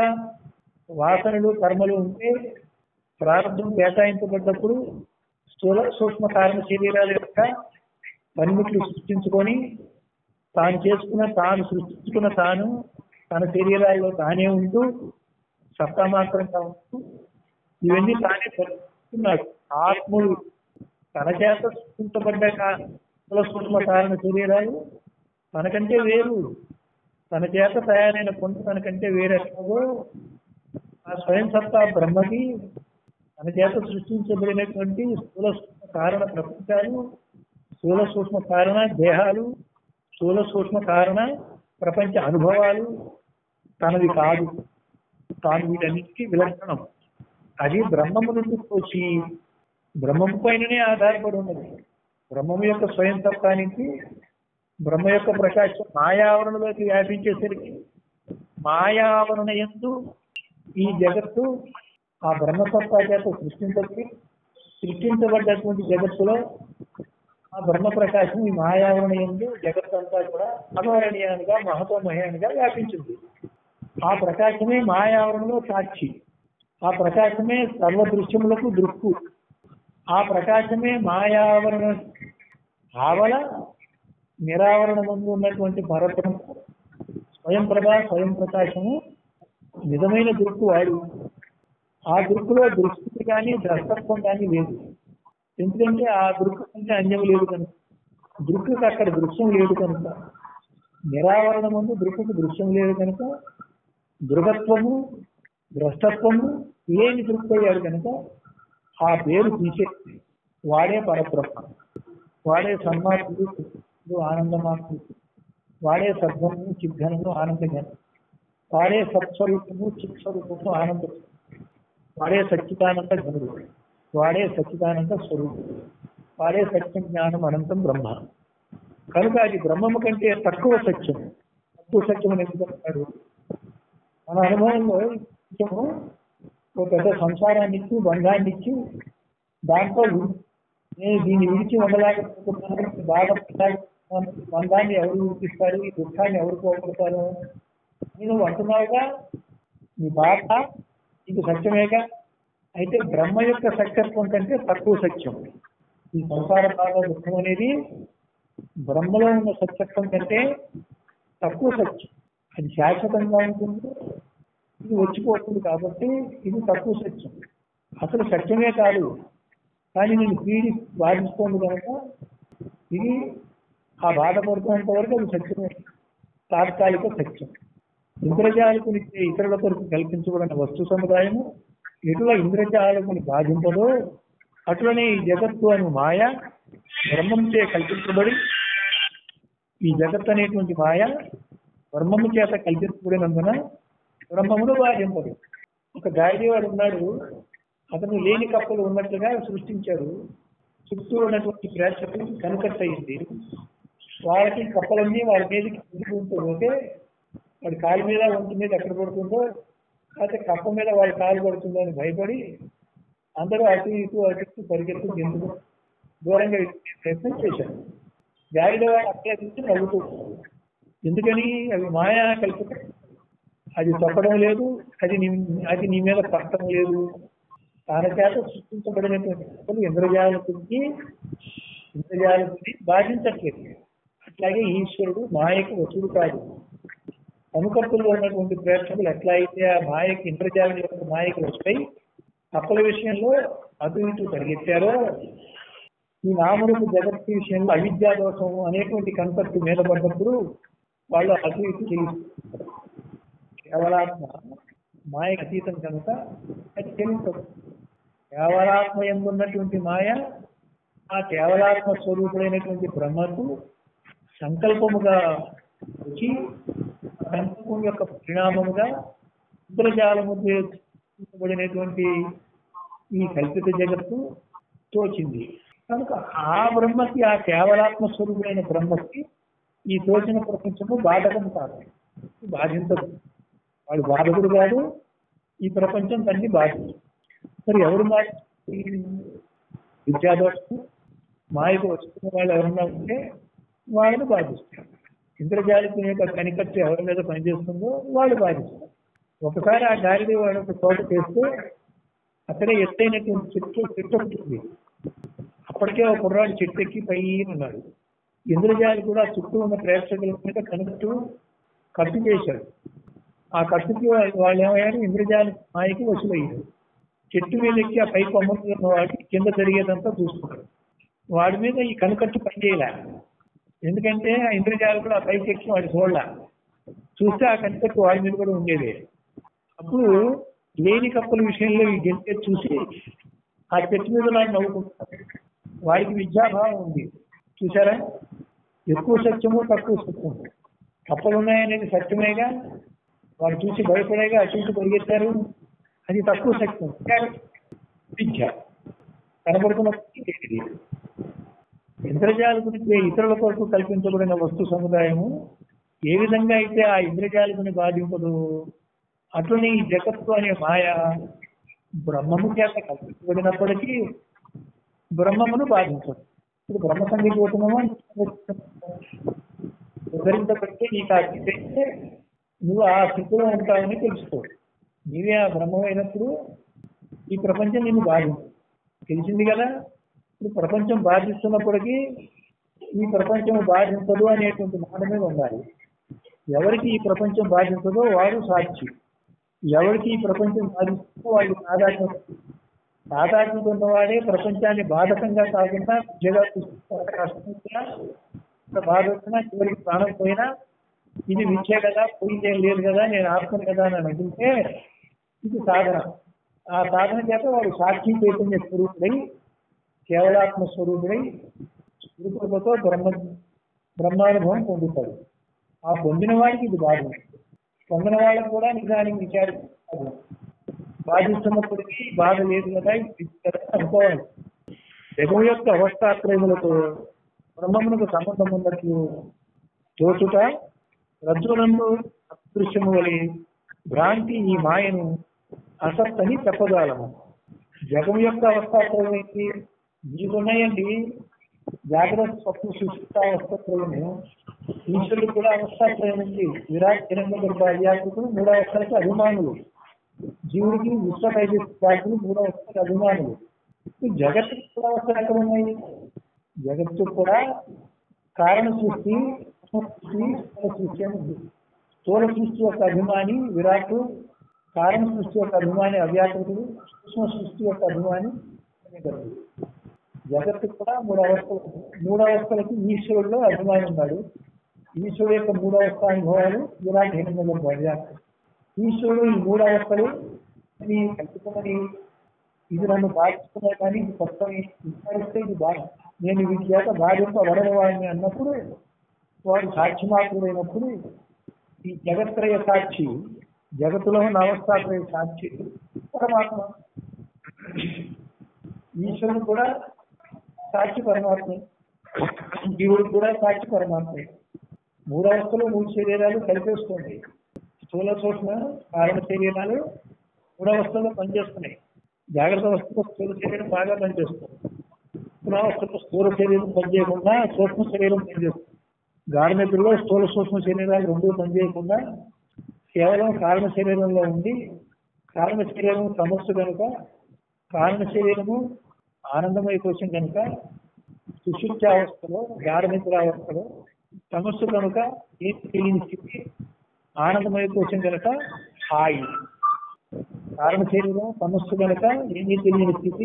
వాసనలు కర్మలు ఉంటే ప్రారంభం కేటాయించబడ్డప్పుడు స్థూల సూక్ష్మ కారణ శరీరాల యొక్క పనిముట్లు సృష్టించుకొని తాను చేసుకున్న తాను సృష్టించుకున్న తాను తన శరీరాల్లో తానే ఉంటూ సత్తా మాత్రంగా ఉంటూ ఇవన్నీ తానే పరిస్తున్నాడు ఆత్ముడు తన చేత సృష్టించబడ్డ కా- స్థూల సూక్ష్మ కారణ శరీరాలు తనకంటే వేరు తన చేత తయారైన కొంత తనకంటే వేరెక్కడో ఆ స్వయం సత్తా బ్రహ్మకి తన చేత సృష్టించబడినటువంటి స్థూల సూక్ష్మ కారణ ప్రపంచాలు స్థూల సూక్ష్మ కారణ దేహాలు స్థూల సూక్ష్మ కారణ ప్రపంచ అనుభవాలు తనది కాదు తాను వీటన్నిటికీ విలక్షణం అది బ్రహ్మము నుండి వచ్చి బ్రహ్మము పైననే ఆధారపడి ఉన్నది బ్రహ్మము యొక్క స్వయం సత్తా నుంచి బ్రహ్మ యొక్క ప్రకాశం మాయావరణలోకి వ్యాపించేసరికి మాయావరణ ఎందు ఈ జగత్తు ఆ బ్రహ్మసత్తా చేత సృష్టించబడి సృష్టించబడ్డటువంటి జగత్తులో ఆ బ్రహ్మ ప్రకాశం ఈ మాయావరణ ఎందు జగత్ అంతా కూడా అమరణీయానిగా మహతోమయానిగా వ్యాపించింది ఆ ప్రకాశమే మాయావరణలో సాక్షి ఆ ప్రకాశమే సర్వ దృశ్యములకు దృక్కు ఆ ప్రకాశమే మాయావరణ ఆవల నిరావరణ ముందు ఉన్నటువంటి పరబ్రహ్మ స్వయం ప్రభా స్వయం ప్రకాశము నిజమైన దృక్కు వాడు ఆ దృక్కులో దృష్టి కానీ ద్రష్టత్వం కానీ లేదు ఎందుకంటే ఆ దృక్కు కంటే అన్యం లేదు కనుక దృక్కుకి అక్కడ దృశ్యం లేదు కనుక నిరావరణ ముందు దృక్కుకు దృశ్యం లేదు కనుక దృఢత్వము ద్రష్టత్వము లేని దృక్కు అయ్యాడు కనుక ఆ పేరు తీసే వాడే పరబ్రహ్మ వాడే సన్మార్గుడు ఆనందమార్గుడు వాడే సద్గము చిద్ఘనము ఆనందఘనం వాడే సత్స్వరూపము చిత్స్వరూపము ఆనంద వాడే సచ్చిదానంద ఘనుడు వాడే సచ్చిదానంద స్వరూపుడు వాడే సత్యం జ్ఞానం అనంతం బ్రహ్మ కనుక అది బ్రహ్మము కంటే తక్కువ సత్యం తక్కువ సత్యం అని ఎందుకు అంటారు మన అనుభవంలో సత్యము ఒక పెద్ద సంసారాన్ని ఇచ్చి బంధాన్ని ఇచ్చి దాంట్లో ఉ- నేను దీన్ని విడిచి ఉండలేకపోతున్నాను బాధపడలేకపోతున్నాను బంధాన్ని ఎవరు విడిపిస్తారు ఈ దుఃఖాన్ని ఎవరు పోగొడతారు నేను అంటున్నావుగా నీ బాధ ఇది సత్యమేగా అయితే బ్రహ్మ యొక్క సత్యత్వం కంటే తక్కువ సత్యం ఈ సంసార బాధ దుఃఖం అనేది బ్రహ్మలో ఉన్న సత్యత్వం కంటే తక్కువ సత్యం అది శాశ్వతంగా ఉంటుంది ఇది వచ్చిపోతుంది కాబట్టి ఇది తక్కువ సత్యం అసలు సత్యమే కాదు కానీ నేను పీడి బాధిస్తోంది కనుక ఇది ఆ బాధపడుతున్నంత వరకు అది సత్యమే తాత్కాలిక సత్యం ఇంద్రజాలకుని ఇతరుల కొరకు కల్పించబడిన వస్తు సముదాయము ఎటుల ఇంద్రజాలకుని బాధింపదో అట్లనే ఈ జగత్తు అని మాయ బ్రహ్మంచే కల్పించబడి ఈ జగత్ అనేటువంటి మాయ బ్రహ్మము చేత కల్పించబడినందున బ్రహ్మమును బాధింపదు ఒక గాడివాడు ఉన్నాడు అతను లేని కప్పలు ఉన్నట్లుగా సృష్టించాడు చుట్టూ ఉన్నటువంటి ప్రేక్షకులకి కనుకట్ అయింది వాళ్ళకి కప్పలన్నీ వాళ్ళ మీదకి దిగుతూ పోతే వాడి కాలు మీద ఒంటి మీద ఎక్కడ పడుతుందో లేకపోతే కప్ప మీద వాడి కాలు పడుతుందో అని భయపడి అందరూ అటు ఇటు అటు ఇటు పరిగెత్తు ఎందుకు దూరంగా వెళ్ళే ప్రయత్నం చేశారు గాడిద వాడు అట్లా చూసి నవ్వుతూ ఎందుకని అవి మాయా కల్పిత అది తొక్కడం లేదు అది నీ అది నీ మీద పట్టడం లేదు తన చేత సృష్టించబడినటువంటి కథలు ఇంద్రజాలకుడికి ఇంద్రజాలకుడిని బాధించట్లేదు అట్లాగే ఈశ్వరుడు మాయకు వసుడు కాదు అనుకర్తల్లో ఉన్నటువంటి ప్రేక్షకులు ఎట్లా అయితే ఆ మాయకి ఇంద్రజాలం యొక్క మాయకు వస్తాయి తప్పుల విషయంలో అటు ఇటు పరిగెత్తారో ఈ నామరూప జగత్తు విషయంలో అవిద్యా దోషం అనేటువంటి కన్సెప్ట్ మీద పడ్డప్పుడు వాళ్ళు అటు ఇటు తెలుస్తారు కేవలాత్మ మాయకు అతీతం కనుక అది తెలుస్తుంది కేవలాత్మ ఎందున్నటువంటి మాయ ఆ కేవలాత్మ స్వరూపుడైనటువంటి బ్రహ్మకు సంకల్పముగా వచ్చి సంకల్పం యొక్క పరిణామముగా ఇంద్రజాలము బడినటువంటి ఈ కల్పిత జగత్తు తోచింది కనుక ఆ బ్రహ్మకి ఆ కేవలాత్మ స్వరూపుడైన బ్రహ్మకి ఈ తోచిన ప్రపంచము బాధకం కాదు బాధించదు వాడు బాధకుడు కాదు ఈ ప్రపంచం తన్ని బాధించదు మరి ఎవరు బాధ విద్యాదోషం మాయకు వస్తున్న వాళ్ళు ఎవరన్నా ఉంటే వాళ్ళని బాధిస్తారు ఇంద్రజాలికి యొక్క కనికట్టు ఎవరి మీద పనిచేస్తుందో వాళ్ళు బాధిస్తారు ఒకసారి ఆ గాలిని వాడు ఒక చోట చేస్తే అక్కడే ఎత్తైనటువంటి చెట్టు చెట్టు ఉంటుంది అప్పటికే ఒక కుర్రాడు చెట్టు ఎక్కి పైన ఉన్నాడు ఇంద్రజాలి కూడా చుట్టూ ఉన్న ప్రేక్షకుల మీద కనెక్ట్ కట్టు చేశాడు ఆ కట్టుకి వాళ్ళు ఏమయ్యారు ఇంద్రజాలి మాయకి వసూలయ్యారు చెట్టు మీద ఎక్కి ఆ పై కొమ్మకి ఉన్న వాడికి కింద జరిగేదంతా చూస్తున్నాడు వాడి మీద ఈ కనుకట్టు పనిచేయలే ఎందుకంటే ఆ ఇంద్రజాలు కూడా ఆ పైకి ఎక్కి వాడి చూడలే చూస్తే ఆ కనుకట్టు వాడి మీద కూడా ఉండేది అప్పుడు లేని కప్పుల విషయంలో ఈ గెలిచే చూసి ఆ చెట్టు మీద నాకు నవ్వుకుంటారు వాడికి విద్యాభావం ఉంది చూసారా ఎక్కువ సత్యము తక్కువ సత్యము కప్పలు ఉన్నాయనేది సత్యమేగా వాడు చూసి భయపడేగా అటు ఇటు పరిగెత్తారు అది తక్కువ సత్యం విద్య కనబడుతున్నప్పటికీ ఇది ఇంద్రజాలకునికి ఇతరుల కొరకు కల్పించబడిన వస్తు సముదాయము ఏ విధంగా అయితే ఆ ఇంద్రజాలకుని బాధింపదు అట్లనే ఈ జగత్తు అనే మాయ బ్రహ్మము చేత కల్పించబడినప్పటికీ బ్రహ్మమును బాధించదు ఇప్పుడు బ్రహ్మ సంగతి పోతున్నామా వివరించబడితే నీకు ఆ స్థితి అయితే నువ్వు ఆ స్థితిలో ఉంటావని తెలుసుకో నీవే ఆ బ్రహ్మమైనప్పుడు ఈ ప్రపంచం నిన్ను బాధించదు తెలిసింది కదా ఇప్పుడు ప్రపంచం బాధిస్తున్నప్పటికీ ఈ ప్రపంచం బాధించదు అనేటువంటి మాట మీద ఉండాలి ఎవరికి ఈ ప్రపంచం బాధించదో వాడు సాక్షి ఎవరికి ఈ ప్రపంచం బాధిస్తుందో వాళ్ళు సాధారణ సాధారణత ఉన్నవాడే ప్రపంచాన్ని బాధకంగా కాకుండా విద్యగా చూసుకుంటే కష్టం వచ్చినా ఇంత బాధ వచ్చినా చివరికి ప్రాణం పోయినా ఇది విద్య కదా పోయిందేం లేదు కదా నేను ఆత్మను కదా అని అనుకుంటే ఇది సాధన ఆ సాధన చేత వాడు సాక్షి చైతన్య స్వరూపుడై కేవలాత్మ స్వరూపుడై స్వరూపులతో బ్రహ్మ బ్రహ్మానుభవం పొందుతాడు ఆ పొందిన వాడికి ఇది బాధ పొందిన వాళ్ళకు కూడా నిజానికి విచారిస్తారు బాధిస్తున్నప్పటికీ బాధ లేదు కదా ఇది విద్య కదా అనుకోవాలి జగం యొక్క అవస్థాత్రయములతో బ్రహ్మమునకు సంబంధం ఉన్నట్లు తోచుట రజ్జునందు అదృశ్యము వలె భ్రాంతి ఈ మాయను అసత్తని చెప్పగలము జగం యొక్క అవస్థాత్రయం ఏంటి మీకున్నాయండి జాగ్రత్త స్వప్న సుశిష్టావస్థత్రయము ఈశ్వరుడు కూడా అవస్థాత్రయం ఉంది విరాట్ హిరణ్య గర్భ అధ్యాత్మికులు మూడో అవస్థలకి అభిమానులు జీవుడికి విశ్వ తైజస్సులు మూడో అవస్థలకి అభిమానులు ఈ జగత్తుకి కూడా అవస్థలు ఎక్కడ ఉన్నాయి జగత్తు కూడా కారణ సృష్టి సృష్టి స్థూల సృష్టి అని ఉంది స్థూల సృష్టి యొక్క అభిమాని విరాట్ కారణ సృష్టి యొక్క అభిమాని అవ్యాకృతుడు సూక్ష్మ సృష్టి యొక్క అభిమాని గర్భుడు జగత్తు కూడా మూడు అవస్థలు మూడు అవస్థలకి ఈశ్వరుల్లో అభిమాని ఉన్నాడు ఈశ్వరుడు యొక్క మూడు అవస్థ అనుభవాలు విరాట్ హిరణ్య అవ్యాకృతుడు ఈశ్వరుడు ఈ మూడు అవస్థలు ఇది కల్పితమని ఇది నన్ను బాధిస్తున్నాయి కానీ ఇది కొత్త విచారిస్తే ఇది బాధ నేను వీటి చేత బాధింపబడని వాడిని అన్నప్పుడు వాడు సాక్షి మాత్రుడైనప్పుడు ఈ జగత్రయ సాక్షి జగత్తులో ఉన్న అవస్థాత్రయ సాక్షి పరమాత్మ ఈశ్వరుడు కూడా సాక్షి పరమాత్మ జీవుడు కూడా సాక్షి పరమాత్మ మూడు అవస్థలు మూడు శరీరాలు కలిపేసుకోండి స్థూల సూక్ష్మ కారణ శరీరాలు మూడు అవస్థల్లో పనిచేస్తున్నాయి జాగ్రత్త అవస్థలో స్థూల శరీరం బాగా పనిచేస్తుంది సూక్ష్మావస్థలో స్థూల శరీరం పనిచేయకుండా సూక్ష్మ శరీరం పనిచేస్తుంది గాఢనిద్రలో స్థూల సూక్ష్మ శరీరాలు రెండూ పనిచేయకుండా కేవలం కారణ శరీరంలో ఉండి కారణ శరీరం సమస్య కనుక కారణ శరీరము ఆనందమయ కోసం కనుక సుశుద్ధావస్థలో గాఢనిద్రావస్థలో సమస్య కనుక ఏం తెలియని స్థితి ఆనందమయ కోసం కనుక హాయి కారణ శరీరం సమస్య కనుక ఏమీ తెలియని స్థితి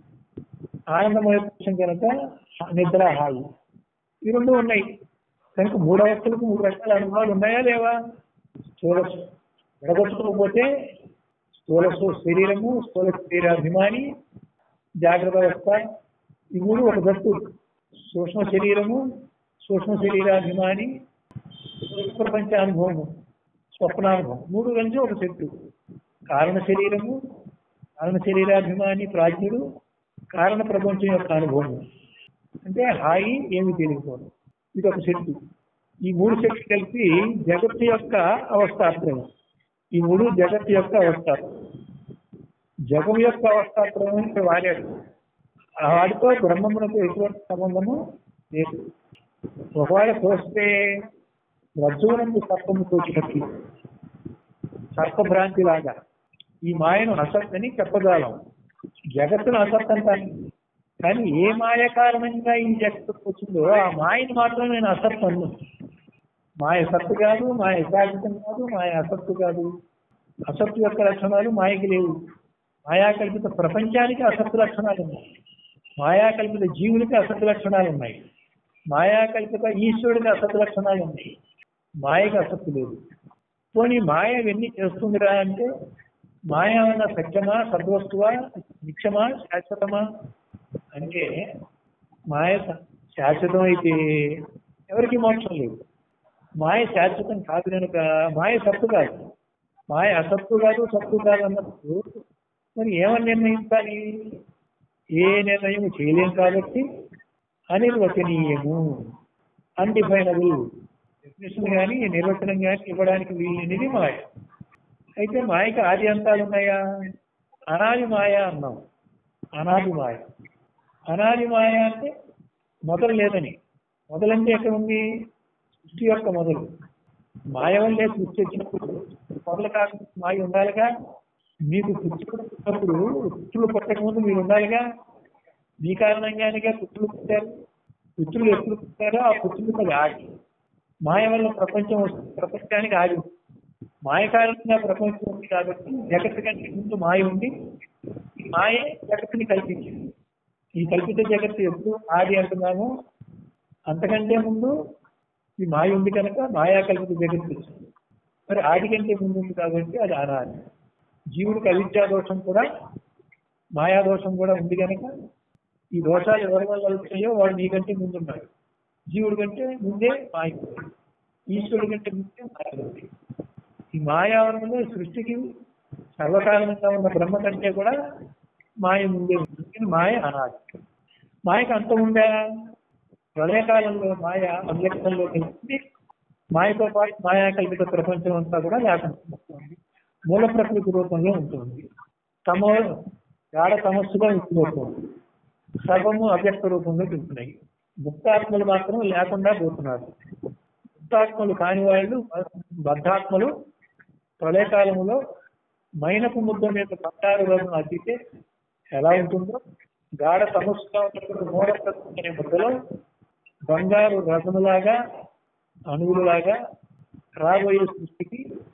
ఆనందమయ కోసం కనుక నిద్ర హాయి ఈ రెండు ఉన్నాయి కనుక మూడు అవస్థలకు మూడు రకాల అనుభవాలు ఉన్నాయా లేవా స్థూల విడగొట్టుకోకపోతే స్థూల సు- శరీరము స్థూల శరీరాభిమాని జాగ్రత్త అవస్థ ఈ మూడు ఒక జట్టు సూక్ష్మ శరీరము సూక్ష్మ శరీరాభిమాని ప్రపంచ అనుభవము స్వప్నానుభవం మూడు కలిసి ఒక చెట్టు కారణ శరీరము కారణ శరీరాభిమాని ప్రాజ్ఞుడు కారణ ప్రపంచం యొక్క అనుభవం అంటే హాయి ఏమి తెలియకపోవడం ఇది ఒక శక్తి ఈ మూడు శక్తి కలిపి జగత్తు యొక్క అవస్థాత్రయం ఈ మూడు జగత్తు యొక్క అవస్థాత్రయం జగం యొక్క అవస్థాత్రయం ఇక్కడ వాడాడు ఆ వాడితో బ్రహ్మమునకు ఎటువంటి సంబంధము లేదు ఒకవేళ చూస్తే రజ్జువునందు సర్పము తోచినట్లు సర్పభ్రాంతి లాగా ఈ మాయను అసత్ అని చెప్పగలం జగత్తును అసత్ అంటాను కానీ ఏ మాయ కారణంగా ఈ జగత్తుకు వచ్చిందో ఆ మాయని మాత్రం నేను అసత్ అన్ను మాయ సత్తు కాదు మాయ శాశ్వతం కాదు మాయ అసత్తు కాదు అసత్తు యొక్క లక్షణాలు మాయకి లేవు మాయా కల్పిత ప్రపంచానికి అసత్తు లక్షణాలు ఉన్నాయి మాయా కల్పిత జీవులకి అసత్తు లక్షణాలు ఉన్నాయి మాయా కల్పిత ఈశ్వరుడికి అసత్తు లక్షణాలు ఉన్నాయి మాయకి అసత్తు లేదు పోనీ మాయ ఇవన్నీ చేస్తుందిరా అంటే మాయ అన్న సత్యమా సద్వస్తువా నిత్యమా శాశ్వతమా అంటే మాయ స- శాశ్వతం అయితే ఎవరికి మోక్షం లేదు మాయ శాశ్వతం కాదు కనుక మాయ సత్తు కాదు మాయ అసత్తు కాదు సత్తు కాదు అన్నప్పుడు మరి ఏమని నిర్ణయించాలి ఏ నిర్ణయం చేయలేం కాబట్టి అనిర్వచనీయము అన్డిఫైనబుల్ డెఫినేషన్ కానీ నిర్వచనం కానీ ఇవ్వడానికి వీలైనది మాయ అయితే మాయకి ఆది అంతాలు ఉన్నాయా అనాది మాయ అన్నాం అనాది మాయ అనాది మాయ అంటే మొదలు లేదని మొదలంటే ఎక్కడ ఉంది సృష్టి యొక్క మొదలు మాయ వల్లే సృష్టి వచ్చినప్పుడు మొదలు కాకుండా మాయ ఉండాలిగా మీకు పుత్రుడు పుట్టినప్పుడు పుత్రులు పుట్టక ముందు మీరు ఉండాలిగా మీ కారణంగానేగా పుత్రులు పుట్టారు పుత్రులు ఎప్పుడు పుట్టారో ఆ పుత్రులకు అది ఆగి మాయ వల్ల ప్రపంచం వస్తుంది ప్రపంచానికి ఆగి ఉంది. మాయ కారణంగా ప్రపంచం ఉంది కాబట్టి జగత్తు కంటే ముందు మాయ ఉంది ఈ మాయే జగత్తుని కల్పించింది ఈ కల్పిత జగత్తు ఎప్పుడు ఆది అంటున్నాము అంతకంటే ముందు ఈ మాయ ఉంది కనుక మాయా కల్పిత జగత్తు వచ్చింది మరి ఆది కంటే ముందు ఉంది కాబట్టి అది అనాది జీవుడికి అవిద్యా దోషం కూడా మాయా దోషం కూడా ఉంది కనుక ఈ దోషాలు ఎవరి వల్ల వచ్చాయో వాడు నీకంటే ముందున్నాడు జీవుడి కంటే ముందే మాయ ఉంది. ఈశ్వరుడి కంటే ముందే మాయ ఉంది ఈ మాయావరణంలో సృష్టికి సర్వకారణంగా ఉన్న బ్రహ్మ కంటే కూడా మాయ ముందే ఉంది కానీ మాయ అనాది మాయకు అంతం ఉందా ప్రళయకాలంలో మాయ అవ్యక్తంలో కలిసి మాయతో పాటు మాయా కల్పిత ప్రపంచం అంతా కూడా లేకుండా వస్తుంది మూల ప్రకృతి రూపంలో ఉంటుంది తమ గాఢ సమస్యగా ఉండిపోతుంది సర్వము అవ్యక్త రూపంలో తింటున్నాయి ముక్తాత్మలు మాత్రం లేకుండా పోతున్నారు ముక్తాత్మలు కాని వాళ్ళు బద్ధాత్మలు ప్రళయకాలములో మైనపు ముద్ద మీద బంగారు రోజును అద్దితే ఎలా ఉంటుందో గాఢ సమస్యగా ఉన్నటువంటి మూల ప్రకృతి అనే ముద్దలో బంగారు రథములాగా అణువులులాగా రాబోయే సృష్టికి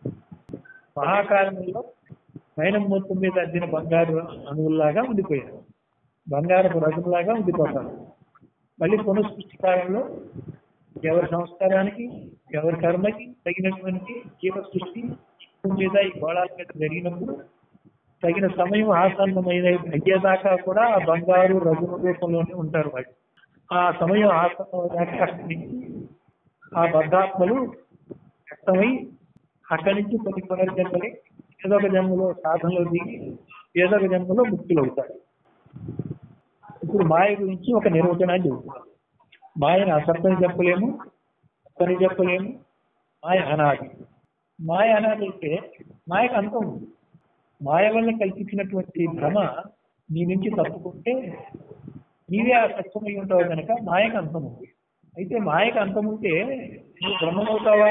మహాకాలంలో మైనం మొత్తం మీద అద్దిన బంగారు అణువుల్లాగా ఉండిపోయారు బంగారపు రథంలాగా ఉండిపోతారు మళ్ళీ పునఃసృష్టి కాలంలో ఎవరి సంస్కారానికి ఎవరి కర్మకి తగినటువంటి జీవ సృష్టి భూమి మీద ఈ గోళాల మీద జరిగినప్పుడు తగిన సమయం ఆసన్నమైన అయ్యేదాకా కూడా ఆ బంగారు రఘుల రూపంలోనే ఉంటారు వాళ్ళు ఆ సమయం ఆసన్నమైనాక అక్కడి నుంచి ఆ బద్ధాత్మలు వ్యక్తమై అక్కడి నుంచి కొన్ని పునర్జన్మలే ఏదో ఒక జన్మలో సాధనలో దిగి ఏదో ఒక జన్మలో ముక్తులు అవుతారు ఇప్పుడు మాయ గురించి ఒక నిర్వచనాన్ని చెబుతున్నాం మాయను అసత్వని చెప్పలేము సత్వని చెప్పలేము మాయ అనాది మాయ అనాది అయితే మాయకు అంతం ఉంది మాయ వల్ల కల్పించినటువంటి భ్రమ నీ నుంచి తప్పుకుంటే నీవే ఆ సత్యమై ఉంటావు కనుక మాయకు అంతం ఉంది అయితే మాయకు అంతముంటే నువ్వు బ్రహ్మమవుతావా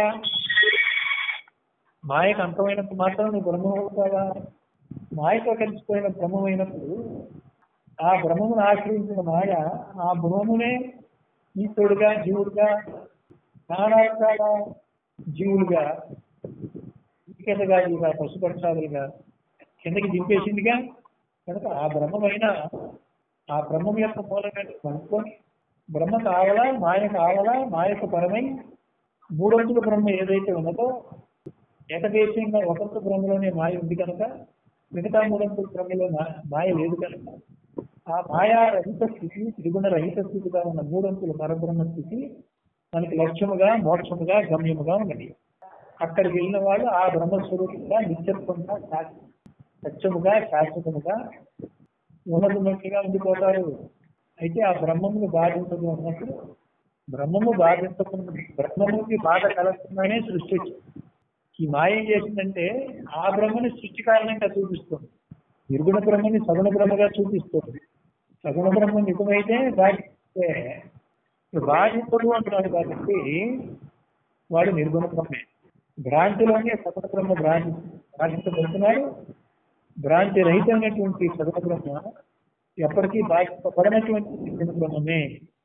మాయకు అంతమైనంత మాత్రం నువ్వు బ్రహ్మమవుతావా మాయతో కలిసిపోయిన బ్రహ్మమైనప్పుడు ఆ బ్రహ్మమును ఆశ్రయించిన మాయ ఆ బ్రహ్మమునే ఈశ్వరుడుగా జీవుడుగా నానా రకాల జీవులుగా ఈకటగాలుగా పశుపక్షాలుగా కిందకి దింపేసిందిగా కనుక ఆ బ్రహ్మమైన ఆ బ్రహ్మం యొక్క మూలమైన కనుక్కొని బ్రహ్మ కావాలా మాయ కావాలా మాయకు పరమై మూడొంతుల బ్రహ్మ ఏదైతే ఉన్నదో ఏకదేశంగా ఒకంత బ్రహ్మలోనే మాయ ఉంది కనుక మిగతా మూడొంతుల బ్రహ్మలో మా- మాయ లేదు కనుక ఆ మాయా రహిత స్థితి త్రిగుణ రహిత స్థితిగా ఉన్న మూడొంతుల పరబ్రహ్మ స్థితి మనకి లక్ష్యముగా మోక్షముగా గమ్యముగా ఉన్నది అక్కడికి వెళ్ళిన వాళ్ళు ఆ బ్రహ్మస్వరూపంగా నిత్యత్వంగా శాశ్వత సత్యముగా శాశ్వతముగా ఉన్నతున్నట్టుగా ఉండిపోతారు అయితే ఆ బ్రహ్మమును బాధించదు అన్నప్పుడు బ్రహ్మము బాధించకుండా బ్రహ్మముకి బాధ కలుగుతుందనే సృష్టి వచ్చింది. ఈ మాయ ఏం చేసిందంటే ఆ బ్రహ్మని సృష్టి కారణంగా చూపిస్తుంది నిర్గుణ బ్రహ్మని సగుణ బ్రహ్మగా చూపిస్తుంది సగుణ బ్రహ్మ నిజమైతే బాధిస్తే బాధితుడు అంటున్నాడు కాబట్టి వాడు నిర్గుణ బ్రహ్మే భ్రాంతిలోనే సగుణ బ్రహ్మ భ్రాంతి బాధించబడుతున్నాడు భ్రాంతి రహితమైనటువంటి సగుణ బ్రహ్మ ఎప్పటికీ బాధింపబడినటువంటి నిర్గుణ బ్రహ్మమే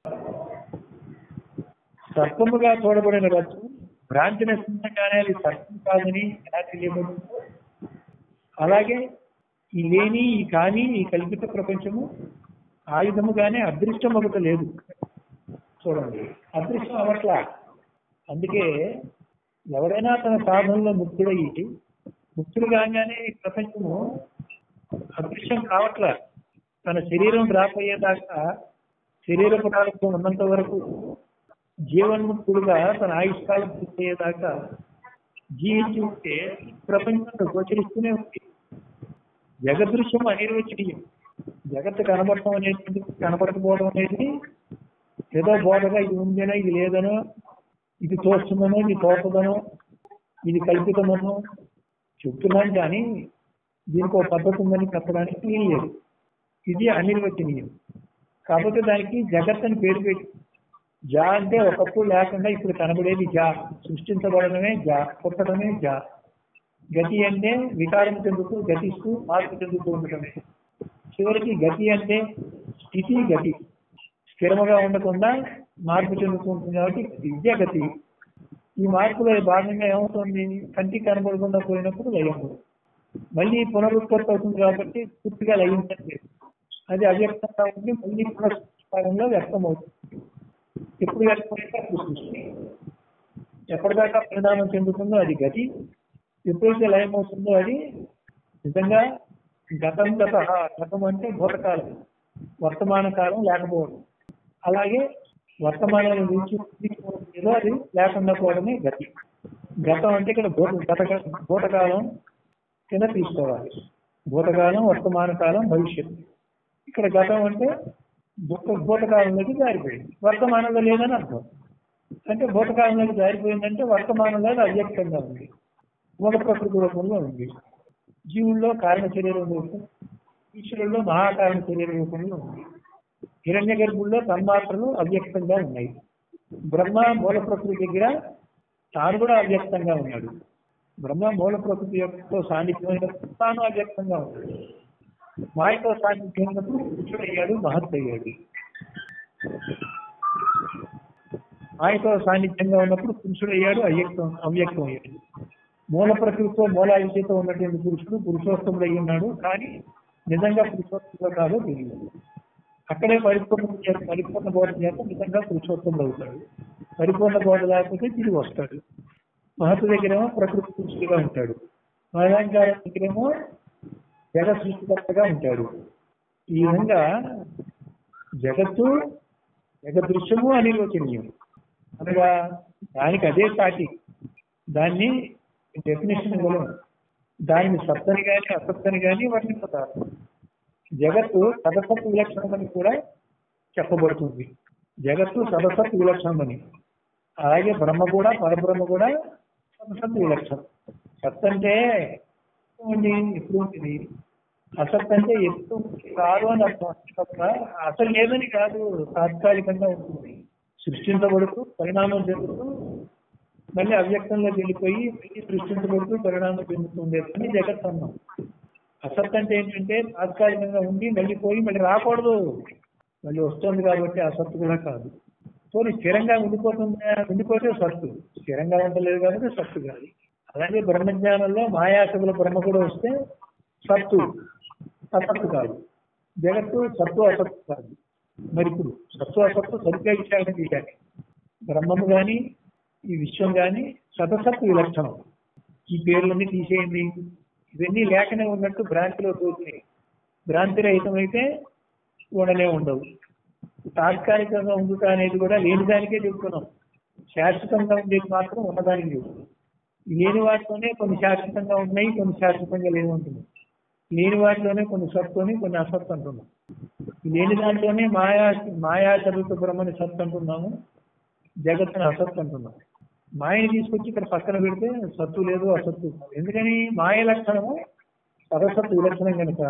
సర్పముగా చూడబడిన రచ్చు భ్రాంతి నశించగానే అది సర్పం కాదని ఎలా తెలియబడిందో అలాగే ఈ లేని ఈ కాని ఈ కల్పిత ప్రపంచము ఆయుధముగానే అదృష్టం ఒకటి లేదు చూడండి అదృష్టం అవట్లా అందుకే ఎవరైనా తన సాధనలో ముక్తుడయ్యి ముక్తుడు కాగానే ఈ ప్రపంచము అదృశ్యం కావట్లా తన శరీరం రాపోయేదాకా శరీర పదార్థం ఉన్నంత వరకు జీవన్ముక్తుడుగా తన ఆయుష్కాలం పూర్తయ్యేదాకా జీవించి ఉంటే ప్రపంచంలో గోచరిస్తూనే ఉంది జగదృశ్యం అనిర్వచనీయం జగత్తు కనబడటం అనేది కనబడకపోవడం అనేది ఏదో బోధగా ఇది ఉందనో ఇది లేదనో ఇది తోస్తుందనో ఇది తోచదనో ఇది కల్పితమనో చెప్తున్నాను కానీ దీనికి ఒక పద్ధతి ఉందని చెప్పడానికి ఏం లేదు ఇది అనిర్వచనీయం కాబట్టి దానికి జగత్ అని పేరు పెట్టి జా అంటే ఒకప్పుడు లేకుండా ఇప్పుడు కనబడేది జా సృష్టించబడడమే జా పుట్టడమే జా గతి అంటే వికారం చెందుతూ గతిస్తూ మార్పు చెందుతూ ఉండటమే చివరికి గతి అంటే స్థితి గతి స్థిరముగా ఉండకుండా మార్పు చెందుతూ ఉంటుంది కాబట్టి విద్య గతి ఈ మార్పులో భాగంగా ఏమవుతుంది కంటికి కనబడకుండా పోయినప్పుడు లయం మళ్ళీ పునరుత్పత్తి అవుతుంది కాబట్టి పూర్తిగా లయించట్లేదు అది అవ్యక్తంగా ఉండి మళ్ళీ పునఃస్థానంలో వ్యక్తం అవుతుంది ఎప్పుడు వ్యక్తమైతే అప్పుడు సృష్టి ఎప్పటిదాకా పరిణామం చెందుతుందో అది గతి ఎప్పుడైతే లయం అవుతుందో అది నిజంగా గతం గత గతం అంటే భూతకాలం వర్తమాన కాలం లేకపోవడం అలాగే వర్తమానాన్ని నిలిచి ఏదో అది లేకుండా పోవడమే గతి గతం అంటే ఇక్కడ భూత గత భూతకాలం కింద తీసుకోవాలి భూతకాలం వర్తమాన కాలం భవిష్యత్తు ఇక్కడ గతం అంటే భూత భూతకాలంలోకి జారిపోయింది వర్తమానంలో లేదని అర్థం అంటే భూతకాలంలోకి జారిపోయిందంటే వర్తమానంలో అది అవ్యక్తంగా ఉంది మూల ప్రకృతి రూపంలో ఉంది జీవుల్లో కారణ శరీరం రూపం ఈశ్వరుల్లో మహాకారణ శరీర రూపంలో ఉంది హిరణ్య గర్భుల్లో తన్మాత్రలు అవ్యక్తంగా ఉన్నాయి బ్రహ్మ మూల ప్రకృతి దగ్గర తాను కూడా అవ్యక్తంగా ఉన్నాడు బ్రహ్మ మూల ప్రకృతి యొక్క సాన్నిధ్యమైనప్పుడు తాను అవ్యక్తంగా ఉన్నాడు మాయతో సాన్నిధ్యమైనప్పుడు పురుషుడయ్యాడు మహత్ అయ్యాడు మాయతో సాన్నిధ్యంగా ఉన్నప్పుడు పురుషుడయ్యాడు అవ్యక్తం అవ్యక్తం అయ్యాడు మూల ప్రకృతితో మూలాయుషతో ఉన్నటువంటి పురుషుడు పురుషోత్తముడు అయి ఉన్నాడు కానీ నిజంగా పురుషోత్తముడు కాదో తెలియదు అక్కడే పరిపూర్ణ చేత పరిపూర్ణ బోధ చేత నిజంగా పురుషోత్తముడు అవుతాడు పరిపూర్ణ బోధ లేకపోతే తిరిగి వస్తాడు మహత్తు దగ్గరేమో ప్రకృతి పురుషుడిగా ఉంటాడు మహాంకారం దగ్గరేమో జగ సృష్టికర్తగా ఉంటాడు ఈ విధంగా జగత్తు జగదృశ్యము అనిర్వచనీయం అనగా దానికి అదే సాటి దాన్ని డెఫినేషన్ ఇవ్వలేము దాన్ని సత్తని కానీ అసత్తని కానీ వర్ణించుతారు జగత్తు సదసత్ విలక్షణమని కూడా చెప్పబడుతుంది జగత్తు సదసత్ విలక్షణమని అలాగే బ్రహ్మ కూడా పరబ్రహ్మ కూడా సదసత్ విలక్షణం సత్ అంటే ఉంది ఎప్పుడు ఉంటుంది అసత్ అంటే ఎప్పుడు కాదు అని అర్థం తప్ప అసలు లేదని కాదు తాత్కాలికంగా ఉంటుంది సృష్టించబడుతూ పరిణామం చెందుతూ మళ్ళీ అవ్యక్తంలోకి వెళ్ళిపోయి మళ్ళీ సృష్టించబడుతూ పరిణామం చెందుతుంది అని జగత్ అన్నాం అసత్ అంటే ఏంటంటే తాత్కాలికంగా ఉండి మళ్ళీ పోయి మళ్ళీ రాకూడదు మళ్ళీ వస్తుంది కాబట్టి అసత్తు కూడా కాదు పోనీ స్థిరంగా ఉండిపోతుందా ఉండిపోతే సత్తు స్థిరంగా ఉండలేదు కాబట్టి సత్తు కాదు అలాగే బ్రహ్మజ్ఞానంలో మాయాశకుల బ్రహ్మ కూడా వస్తే సత్తు అసత్తు కాదు జగత్తు సత్తు అసత్తు కాదు మరి ఇప్పుడు సత్తు అసత్తు సరిగ్గా విషయాన్ని తీశాక బ్రహ్మము గాని ఈ విశ్వం గాని సతసత్తు విలక్షణం ఈ పేర్లన్నీ తీసేయండి ఇవన్నీ లేకనే ఉన్నట్టు భ్రాంతిలో తోచినాయి భ్రాంతి రహితమైతే ఉండనే ఉండవు తాత్కాలికంగా ఉండుట అనేది కూడా లేని దానికే చెప్తున్నాం శాశ్వతంగా ఉండేది మాత్రం ఉన్నదానికి చెప్తున్నాం లేని వాటిలోనే కొన్ని శాశ్వతంగా ఉన్నాయి కొన్ని శాశ్వతంగా లేని ఉంటున్నాయి లేని వాటిలోనే కొన్ని సత్తుని కొన్ని అసత్తు అంటున్నాం లేని దాంట్లోనే మాయా మాయా చదువుతూ బ్రహ్మని సత్తు అంటున్నాము జగత్తుని అసత్తు అంటున్నాం మాయని తీసుకొచ్చి ఇక్కడ పక్కన పెడితే సత్తు లేదు అసత్తు లేదు. ఎందుకని మాయ లక్షణము సదసత్తు విలక్షణం కనుక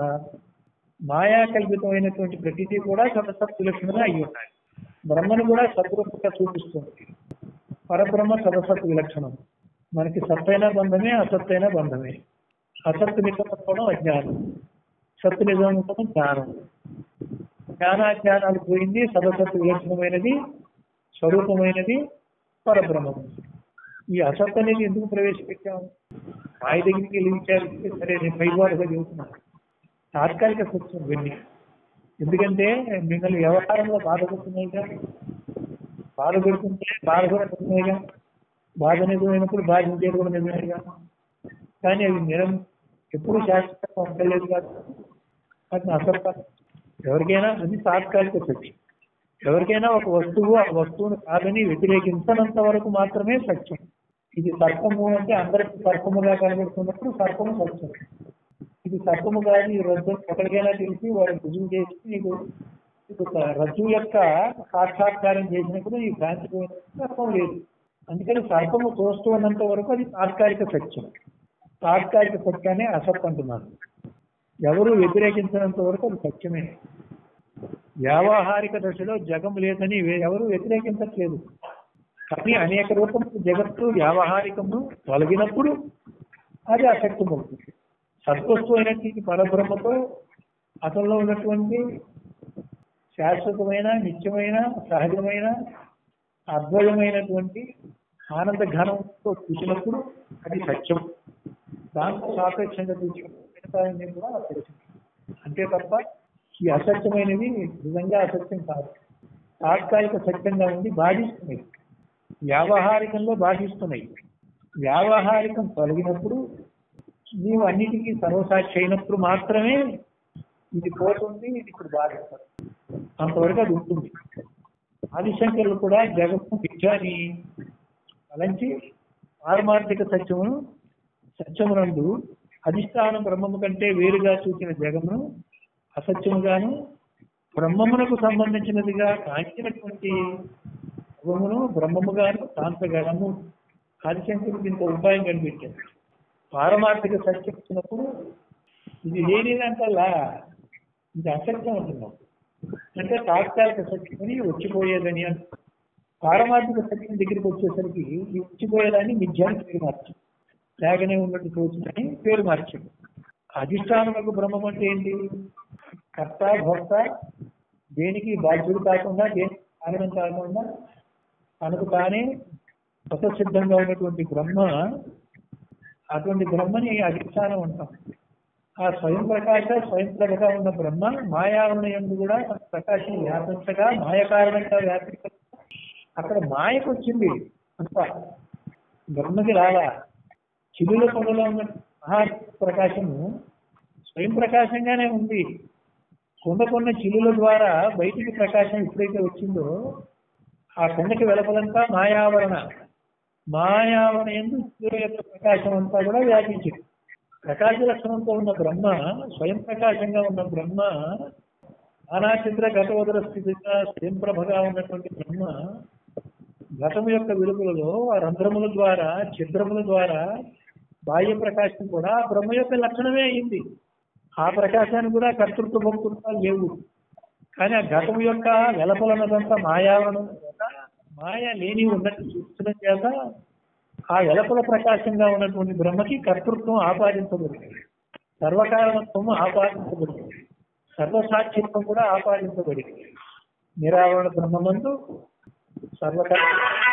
మాయా కల్పితమైనటువంటి ప్రతిదీ కూడా సదసత్తు విలక్షణంగా అయి ఉన్నాయి బ్రహ్మను కూడా సద్రూపంగా చూపిస్తుంది పరబ్రహ్మ సదసత్తు విలక్షణం మనకి సత్తైన బంధమే అసత్తైన బంధమే అసత్తు నిజమనుకోవడం అజ్ఞానం సత్తు నిజమనుకోవడం జ్ఞానం జ్ఞానాజ్ఞానాలు పోయింది సదసత్తు విలక్షణమైనది స్వరూపమైనది పరబ్రహ్మం ఈ అసత్ అనేది ఎందుకు ప్రవేశపెట్టాము మాయ దగ్గరికి వెళ్ళి విచారిస్తే సరే నేను పైవాడుగా చెబుతున్నాను తాత్కాలిక సత్యం ఇవన్నీ ఎందుకంటే మిమ్మల్ని వ్యవహారంలో బాధపడుతున్నాయిగా బాధపడుతుంటే బాధ కూడా నిజమేగా బాధ నిజమైనప్పుడు బాధించేది కూడా నిజమేగా కానీ అవి నిరం ఎప్పుడు శాశ్వతంగా ఉండలేదు కాదు అది అసత్త ఎవరికైనా అది తాత్కాలిక సత్యం ఎవరికైనా ఒక వస్తువు ఆ వస్తువును కాదని వ్యతిరేకించనంత వరకు మాత్రమే సత్యం ఇది సర్పము అంటే అందరికి సర్పముగా కనబడుతున్నప్పుడు సర్పము సత్యం ఇది సర్పము కాదు ఈ రజ్జు ఎక్కడికైనా తెలిసి వాడిని రుజువు చేసి నీకు నీకు ఒక రజ్జు యొక్క సాక్షాత్కారం చేసినప్పుడు ఈ భ్రాంతి పోయినప్పుడు సర్పం లేదు అందుకని సర్పము చూస్తూ ఉన్నంత వరకు అది తాత్కాలిక సత్యం తాత్కాలిక సత్యాన్ని అసత్ అంటున్నాను ఎవరు వ్యతిరేకించినంత వరకు అది సత్యమే వ్యావహారిక దశలో జగం లేదని వే- ఎవరు వ్యతిరేకించట్లేదు కానీ అనేక రూపములు జగత్తు వ్యావహారికము తొలగినప్పుడు అది అసక్తమవుతుంది సద్వస్తు అయినటువంటి పరబ్రహ్మతో అతనిలో ఉన్నటువంటి శాశ్వతమైన నిత్యమైన సహజమైన అద్వయమైనటువంటి ఆనంద ఘనంతో చూసినప్పుడు అది సత్యం దాంతో సాపేక్షంగా చూసినప్పుడు కూడా అసత్యం అంతే తప్ప ఈ అసత్యమైనది నిజంగా అసత్యం కాదు తాత్కాలిక సత్యంగా ఉండి బాధిస్తున్నాయి వ్యావహారికంలో బాధిస్తున్నాయి వ్యావహారికం తొలగినప్పుడు నీవు అన్నిటికీ సర్వసాక్షి అయినప్పుడు మాత్రమే ఇది పోతుంది ఇది ఇప్పుడు బాధిస్తుంది అంతవరకు అది ఉంటుంది ఆదిశంకరులు కూడా జగత్తు మిథ్యాని అలంచి పారమార్థిక సత్యమును సత్యమునందు అధిష్టానం బ్రహ్మము కంటే వేరుగా చూసిన జగమును అసత్యముగాను బ్రహ్మమునకు సంబంధించినదిగా కాంచినటువంటి శివమును బ్రహ్మముగాను కాంతగడము ఆదిశంకరుడు ఇంత ఉపాయం కనిపించారు పారమార్థిక సత్యం వచ్చినప్పుడు ఇది లేనిదంటల్లా ఇది అసత్యం అంటున్నాం అంటే తాత్కాలిక సత్యమని వచ్చిపోయేదని అంట పారమార్థిక సత్యం దగ్గరికి వచ్చేసరికి ఈ వచ్చిపోయేదాన్ని మిథ్యాన్ని పేరు మార్చం లేకనే ఉన్నట్టు తోచిందని పేరు మార్చం అధిష్టానములకు బ్రహ్మం అంటే ఏంటి కర్త భోక్త దేనికి బాధ్యుడు కాకుండా దేనికి కారణం కాకుండా తనకు తానే స్వతసిద్ధంగా ఉన్నటువంటి బ్రహ్మ అటువంటి బ్రహ్మని అధిష్టానం అంటాం ఆ స్వయం ప్రకాశ స్వయం ప్రకగా ఉన్న బ్రహ్మ మాయావరణయందు కూడా తన ప్రకాశం వ్యాపించగా మాయ కారణంగా వ్యాపించగా అక్కడ మాయకు వచ్చింది అంత బ్రహ్మకి రాలా చిలుల కొండలో ఉన్న మహా ప్రకాశము స్వయం ప్రకాశంగానే ఉంది కొండ కొన్న చిలుల ద్వారా బయటికి ప్రకాశం ఎప్పుడైతే వచ్చిందో ఆ కొండకి వెలపలంతా మాయావరణ మాయావరణ ఎందు సూర్య యొక్క ప్రకాశం అంతా కూడా వ్యాపించింది ప్రకాశ లక్షణంతో ఉన్న బ్రహ్మ స్వయం ప్రకాశంగా ఉన్న బ్రహ్మ నానాచంద్ర ఘటోదర స్థితిగా స్వయం ప్రభగా ఉన్నటువంటి బ్రహ్మ ఘటము యొక్క వెలుగులలో ఆ రంధ్రముల ద్వారా ఛిద్రముల ద్వారా బాహ్య ప్రకాశం కూడా బ్రహ్మ యొక్క లక్షణమే అయింది ఆ ప్రకాశానికి కూడా కర్తృత్వ భక్తృత్వాలు లేవు కానీ ఆ ఘటము యొక్క వెలపలన్నదంతా మాయావరణం వల్ల మాయ లేని ఉన్నట్టు చూస్తున్న చేత ఆ వెలపల ప్రకాశంగా ఉన్నటువంటి బ్రహ్మకి కర్తృత్వం ఆపాదించబడింది సర్వకారణత్వము ఆపాదించబడింది సర్వసాక్షిత్వం కూడా ఆపాదించబడింది నిరావరణ బ్రహ్మమందు సర్వకార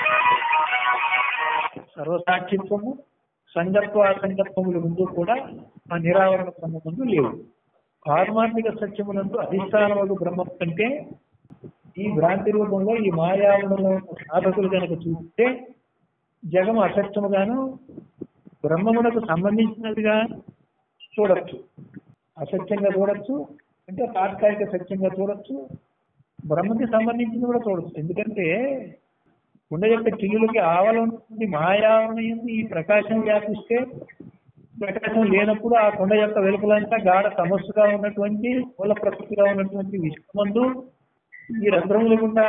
సర్వసాక్షిత్వము సంగత్వ అసంగత్వముల ముందు కూడా ఆ నిరావరణ బ్రహ్మమందు లేవు పారమార్థిక సత్యములందు అధిష్టానములకు బ్రహ్మం కంటే ఈ భ్రాంతి రూపంలో ఈ మాయావరణలో సాధకులు కనుక చూస్తే జగము అసత్యముగాను బ్రహ్మమునకు సంబంధించినదిగా చూడొచ్చు అసత్యంగా చూడొచ్చు అంటే తాత్కాలిక సత్యంగా చూడొచ్చు బ్రహ్మకి సంబంధించింది కూడా చూడొచ్చు ఎందుకంటే కుండ యొక్క చిల్లులకి ఆవల ఉంటుంది మాయావరణ ఎందు ఈ ప్రకాశం వ్యాపిస్తే ప్రకాశం లేనప్పుడు ఆ కొండ యొక్క వెలుపలంతా గాఢ సమస్యగా ఉన్నటువంటి మూల ప్రకృతిగా ఉన్నటువంటి విశ్వమందు ఈ రంధ్రముల గుండా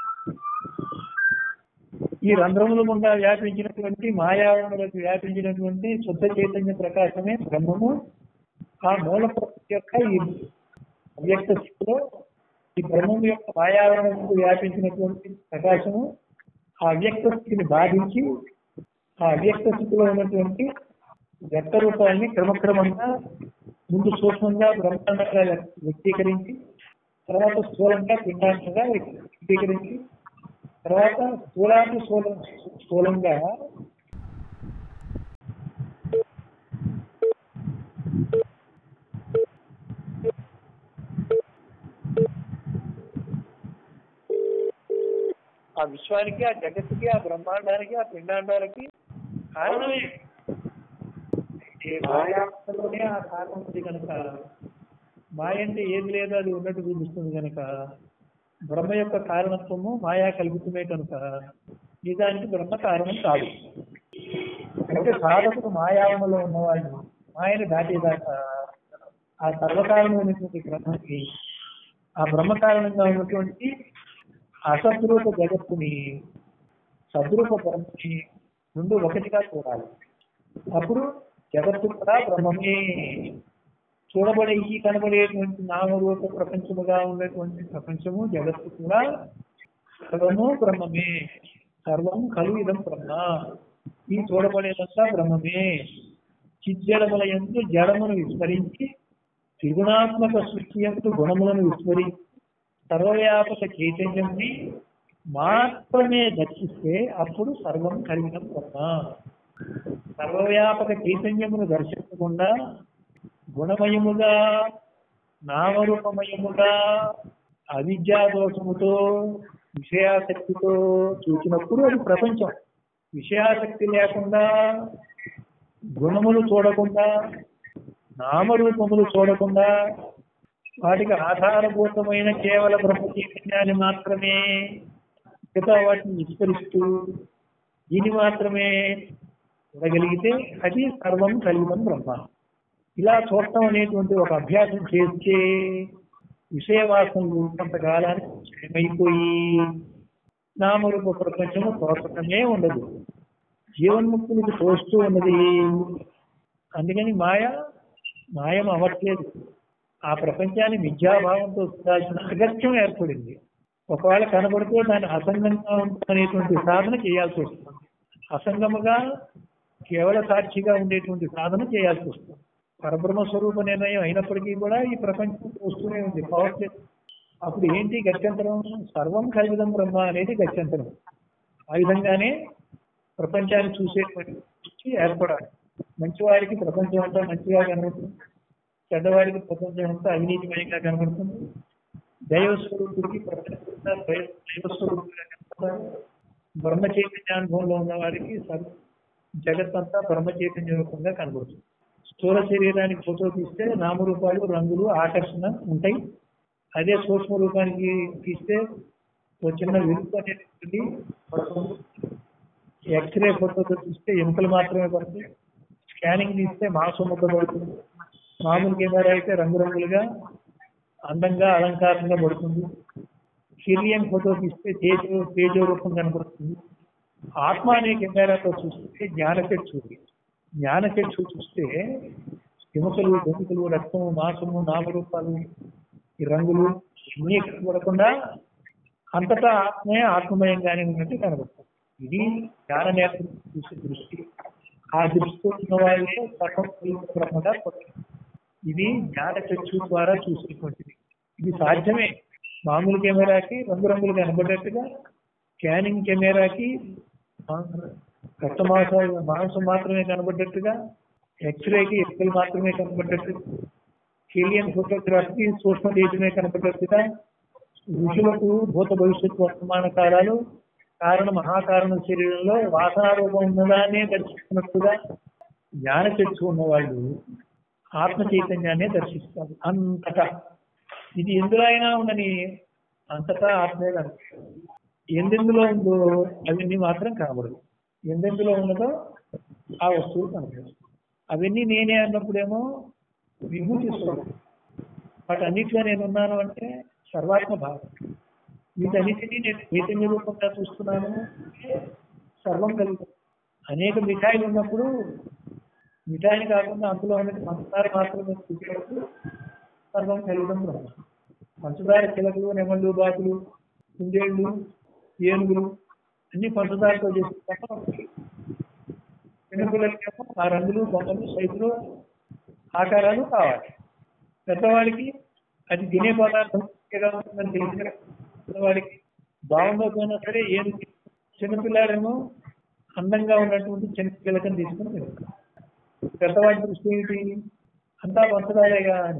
ఈ రంధ్రముల గుండా వ్యాపించినటువంటి మాయావరణలకు వ్యాపించినటువంటి శుద్ధ చైతన్య ప్రకాశమే బ్రహ్మము ఆ మూల ప్రకృతి యొక్క ఈ అవ్యక్త స్థితిలో ఈ బ్రహ్మము యొక్క మాయావరణ ముందు వ్యాపించినటువంటి ప్రకాశము ఆ అవ్యక్త స్థితిని బాధించి ఆ అవ్యక్త స్థితిలో ఉన్నటువంటి వ్యక్త రూపాన్ని క్రమక్రమంగా ముందు సూక్ష్మంగా బ్రహ్మాండంగా వ్యక్తీకరించి తర్వాత స్థూలంగా పిండాంతంగా వ్యక్తీకరించి తర్వాత స్థూలాన్ని స్థూలం స్థూలంగా ఆ విశ్వానికి ఆ జగత్తుకి ఆ బ్రహ్మాండానికి ఆ పిండాండాలకి కారణమే ఈ మాయాలోనే ఆ కారణం ఉంది కనుక మాయ అంటే ఏది లేదో అది ఉన్నట్టు చూపిస్తుంది కనుక బ్రహ్మ యొక్క కారణత్వము మాయా కల్పితమే కనుక నిజానికి బ్రహ్మ కారణం కాదు అంటే సాధకుడు మాయావరణలో ఉన్నవాడు మాయని దాటేదాకా ఆ సర్వకారణమైనటువంటి బ్రహ్మకి ఆ బ్రహ్మ కారణంగా ఉన్నటువంటి అసద్రూప జగత్తుని సద్రూప బ్రహ్మని రెండు ఒకటిగా చూడాలి అప్పుడు జగత్తు కూడా బ్రహ్మమే చూడబడే ఈ కనబడేటువంటి నామరూప ప్రపంచముగా ఉన్నటువంటి ప్రపంచము జగత్తు కూడా సర్వము బ్రహ్మమే సర్వం కలు ఇదం బ్రహ్మ ఈ చూడబడేదంతా బ్రహ్మమే చిజ్జడముల ఎందు జడమును విస్మరించి త్రిగుణాత్మక సృష్టి ఎందు గుణములను విస్మరించి సర్వవ్యాపక చైతన్యంని మాత్రమే దర్శిస్తే అప్పుడు సర్వం కలిగిన బ్రహ్మ సర్వవ్యాపక చైతన్యమును దర్శించకుండా గుణమయముగా నామరూపమయముగా అవిద్యా దోషముతో విషయాసక్తితో చూసినప్పుడు అది ప్రపంచం విషయాసక్తి లేకుండా గుణములు చూడకుండా నామరూపములు చూడకుండా వాటికి ఆధారభూతమైన కేవల బ్రహ్మ చైతన్యాన్ని మాత్రమే మిగతా వాటిని విస్మరిస్తూ దీన్ని మాత్రమే చూడగలిగితే అది సర్వం కలిగిన బ్రహ్మ ఇలా చూడటం అనేటువంటి ఒక అభ్యాసం చేస్తే విషయవాసనలు కొంతకాలానికి క్షయమైపోయి నామరూప ప్రపంచము తోచటమే ఉండదు జీవన్ముక్తులకు తోస్తూ ఉన్నది అందుకని మాయ మాయం అవ్వట్లేదు ఆ ప్రపంచాన్ని మిథ్యాభావంతో చూడాల్సిన అగత్యం ఏర్పడింది ఒకవేళ కనబడితే దాన్ని అసంగంగా ఉంటున్నటువంటి సాధన చేయాల్సి వస్తుంది అసంగముగా కేవల సాక్షిగా ఉండేటువంటి సాధన చేయాల్సి వస్తుంది పరబ్రహ్మ స్వరూప నిర్ణయం అయినప్పటికీ కూడా ఈ ప్రపంచం చూస్తూనే ఉంది పోవట్లేదు అప్పుడు ఏంటి గత్యంతరం సర్వం కలిగిదం బ్రహ్మ అనేది గత్యంతరం ఆ విధంగానే ప్రపంచాన్ని చూసేటువంటి దృష్టి ఏర్పడాలి మంచివారికి ప్రపంచం అంతా మంచిగా కనబడుతుంది చెడ్డవారికి ప్రపంచం అంతా అవినీతిమయంగా కనబడుతుంది దైవస్వరూపుడికి ప్రపంచం అంతా దైవ- దైవస్వరూపుడిగా కనబడతారు బ్రహ్మ చైతన్యానుభవంలో ఉన్న వారికి సర్వ జగత్తంతా బ్రహ్మ చైతన్య రూపంగా కనబడుతుంది స్థూల శరీరానికి ఫోటో తీస్తే నామరూపాలు రంగులు ఆకర్షణ ఉంటాయి అదే సూక్ష్మ రూపానికి తీస్తే ఒక చిన్న వెలుగు అనేటువంటి పడుతుంది ఎక్స్రే ఫోటోతో తీస్తే ఎముకలు మాత్రమే పడతాయి స్కానింగ్ తీస్తే మాంసం ముద్ద పడుతుంది మామూలు కెమెరా అయితే రంగురంగులుగా అందంగా అలంకారంగా పడుతుంది హీలియం ఫోటో తీస్తే తేజో తేజో రూపం కనబడుతుంది ఆత్మ అనే కెమెరాతో చూస్తే జ్ఞానచక్షుడి జ్ఞానచక్షు చూస్తే ఎముకలు ఎముకలు రక్తము మాంసము నామరూపాలు ఈ రంగులు ఇవన్నీ కనబడకుండా అంతటా ఆత్మే ఆత్మమయంగానే ఉన్నట్టు కనబడుతుంది ఇది జ్ఞాన నేత్రం చూసే దృష్టి ఆ దృష్టితో ఉన్న వాళ్ళే సర్వం బ్రహ్మగా పొందుతారు. ఇది జ్ఞాన చక్షు ద్వారా చూసేటువంటిది ఇది సాధ్యమే మామూలు కెమెరాకి రంగురంగులు కనబడేట్టుగా స్కానింగ్ కెమెరాకి రక్త మాంసం మాంసం మాత్రమే కనబడ్డట్టుగా ఎక్స్రేకి ఎక్స్రే మాత్రమే కనబడ్డట్టుగా కేలియన్ ఫోటోగ్రఫీకి సూక్ష్మ దేశమే కనబడ్డట్టుగా ఋషులకు భూత భవిష్యత్తు వర్తమాన కాలాలు కారణ మహాకారణ శరీరంలో వాసనారూపం ఉన్నదానే దర్శిస్తున్నట్టుగా జ్ఞాన చక్షు ఉన్నవాళ్ళు ఆత్మ చైతన్యాన్ని దర్శిస్తారు అంతటా ఇది ఎందులో అయినా ఉండని అంతటా ఆత్మే కనిపిస్తుంది ఎందెందులో ఉందో అవన్నీ మాత్రం కనబడదు ఎందెందులో ఉన్నదో ఆ వస్తువు కనబడదు అవన్నీ నేనే అన్నప్పుడేమో విభూతి స్వరూపం వాటన్నిటిలో నేను ఉన్నాను అంటే సర్వాత్మ భావం వీటన్నిటినీ నేను చైతన్య రూపంగా చూస్తున్నాను అంటే సర్వం కలిగి అనేక మిఠాయిలు ఉన్నప్పుడు మిఠాయిని కాకుండా అందులో ఉన్నది పంచదార మాత్రమే చూసినప్పుడు సర్వం కలిగడం బ్రహ్మ పంచదార చిలకలు నెమళ్ళు బాతులు కుందేళ్ళు ఏనుగులు అన్ని పంచదారతో చేసిన చిన్నపిల్లలకేమో ఆ రంగులు బొమ్మలు సైజులు ఆకారాలు కావాలి పెద్దవాడికి అది తినే పదార్థం ఎలా ఉంటుందని తెలిసిన పెద్దవాడికి బాగుండకపోయినా సరే ఏం చిన్నపిల్లాడేమో అందంగా ఉన్నటువంటి చిన్న పిల్లకని తీసుకుని తింటారు పెద్దవాడి దృష్టి ఏంటి అంతా పంచదారేగా అని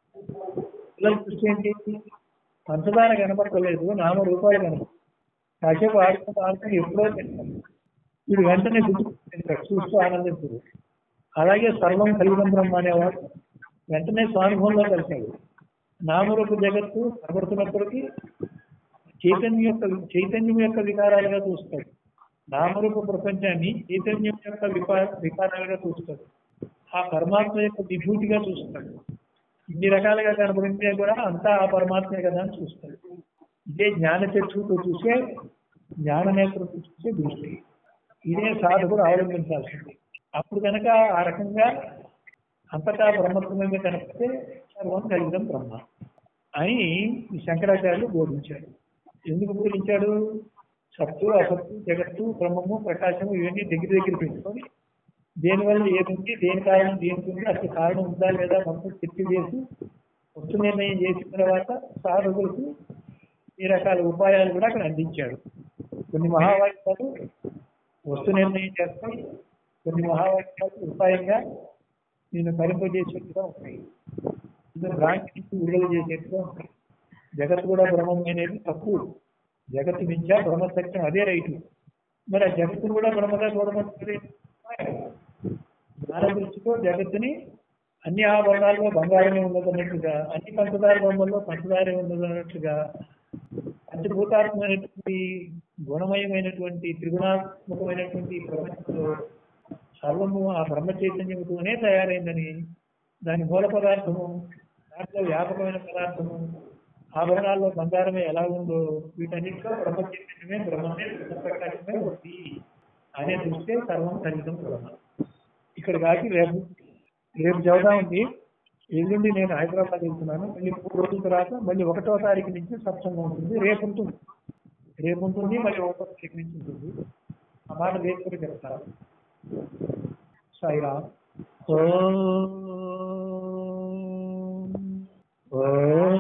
పిల్లల దృష్టి ఏంటి పంచదార కనపడలేదు నామ రూపాయలు కనపడదు కాసేపు ఆడుకుంటూ ఆడుకుంటూ ఎప్పుడో తింటారు వీడు వెంటనే గుర్తుకుంటారు చూస్తూ ఆనందించరు అలాగే సర్వం కలిగిన బ్రహ్మ అనేవాడు వెంటనే స్వానుభవంలో కలిశాడు నామరూప జగత్తు కనబడుతున్నప్పటికీ చైతన్యం యొక్క చైతన్యం యొక్క వికారాలుగా చూస్తాడు నామరూప ప్రపంచాన్ని చైతన్యం యొక్క వికార వికారాలుగా చూస్తాడు ఆ పరమాత్మ యొక్క విభూతిగా చూస్తాడు ఇన్ని రకాలుగా కనబడితే కూడా అంతా ఆ పరమాత్మే కదా అని చూస్తాడు ఇదే జ్ఞాన చక్షుతో చూసే జ్ఞాన నేత్రంతో చూసే దృష్టి ఇదే సాధకుడు అవలంబించాల్సింది అప్పుడు కనుక ఆ రకంగా అంతటా బ్రహ్మత్వమే కనిపిస్తే సర్వం కలిగిన బ్రహ్మ అని ఈ శంకరాచార్యులు బోధించాడు ఎందుకు బోధించాడు సత్తు అసత్తు జగత్తు బ్రహ్మము ప్రకాశము ఇవన్నీ దగ్గర దగ్గర పెట్టుకొని దేనివల్ల ఏముంది దేని కారణం దేనికి ఉంది అసలు కారణం ఉందా లేదా మొత్తం చర్చ చేసి వస్తు నిర్ణయం చేసిన తర్వాత సాధకులకు ఈ రకాల ఉపాయాలు కూడా అక్కడ అందించాడు కొన్ని మహావాక్యాలు వస్తు నిర్ణయం చేస్తాయి కొన్ని మహావాక్యాలు ఉపాయంగా నేను కరింపజేసేట్టుగా ఉంటాయి ఇది భ్రాంతి నుంచి విడుదల చేసేట్టుగా ఉంటాయి జగత్ కూడా బ్రహ్మం అనేది తప్పు జగత్తు మించా బ్రహ్మ సత్యం అదే రైతు మరి ఆ జగత్తు కూడా బ్రహ్మగా చూడమంటుంది జ్ఞాన దృష్టితో జగత్తుని అన్ని ఆభరణాల్లో బంగారమే ఉన్నదన్నట్టుగా అన్ని పంచదార బొమ్మల్లో పంచదారే ఉన్నదన్నట్టుగా పంచభూతాత్మైనటువంటి గుణమయమైనటువంటి త్రిగుణాత్మకమైనటువంటి ప్రపంచంలో సర్వము ఆ బ్రహ్మ చైతన్యముతోనే తయారైందని దాని మూల పదార్థము దాంట్లో వ్యాపకమైన పదార్థము ఆభరణాల్లో బంగారమే ఎలా ఉందో వీటన్నిటిలో బ్రహ్మ చైతన్యమే బ్రహ్మమే ప్రకాశమే ఉంది అనే దృష్టే సర్వం కలిగితం బ్రహ్మ ఇక్కడ కాకి రేపు రేపు చదువుతా ఉంది ఎల్లుండి నేను హైదరాబాద్ వెళ్తున్నాను మళ్ళీ మూడు రోజుల తర్వాత మళ్ళీ ఒకటో తారీఖు నుంచి సత్సంగం ఉంటుంది రేపు ఉంటుంది రేపు ఉంటుంది మళ్ళీ ఒకటో తారీఖు నుంచి ఉంటుంది ఆ మాట రేపు కూడా చెప్తాను సాయిరామ్ ఓం ఓం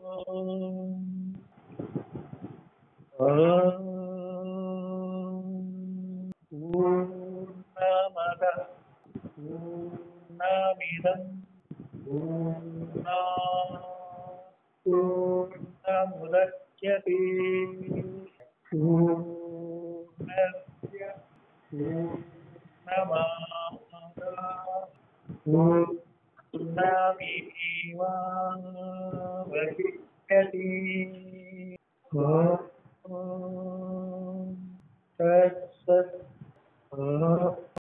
ఓం పూర్ణమద పూర్ణమిదం పూర్ణా పూర్ణముదచ్యతే పూర్ణస్య పూర్ణమాదాయ పూర్ణమేవావశిష్యతే ఓం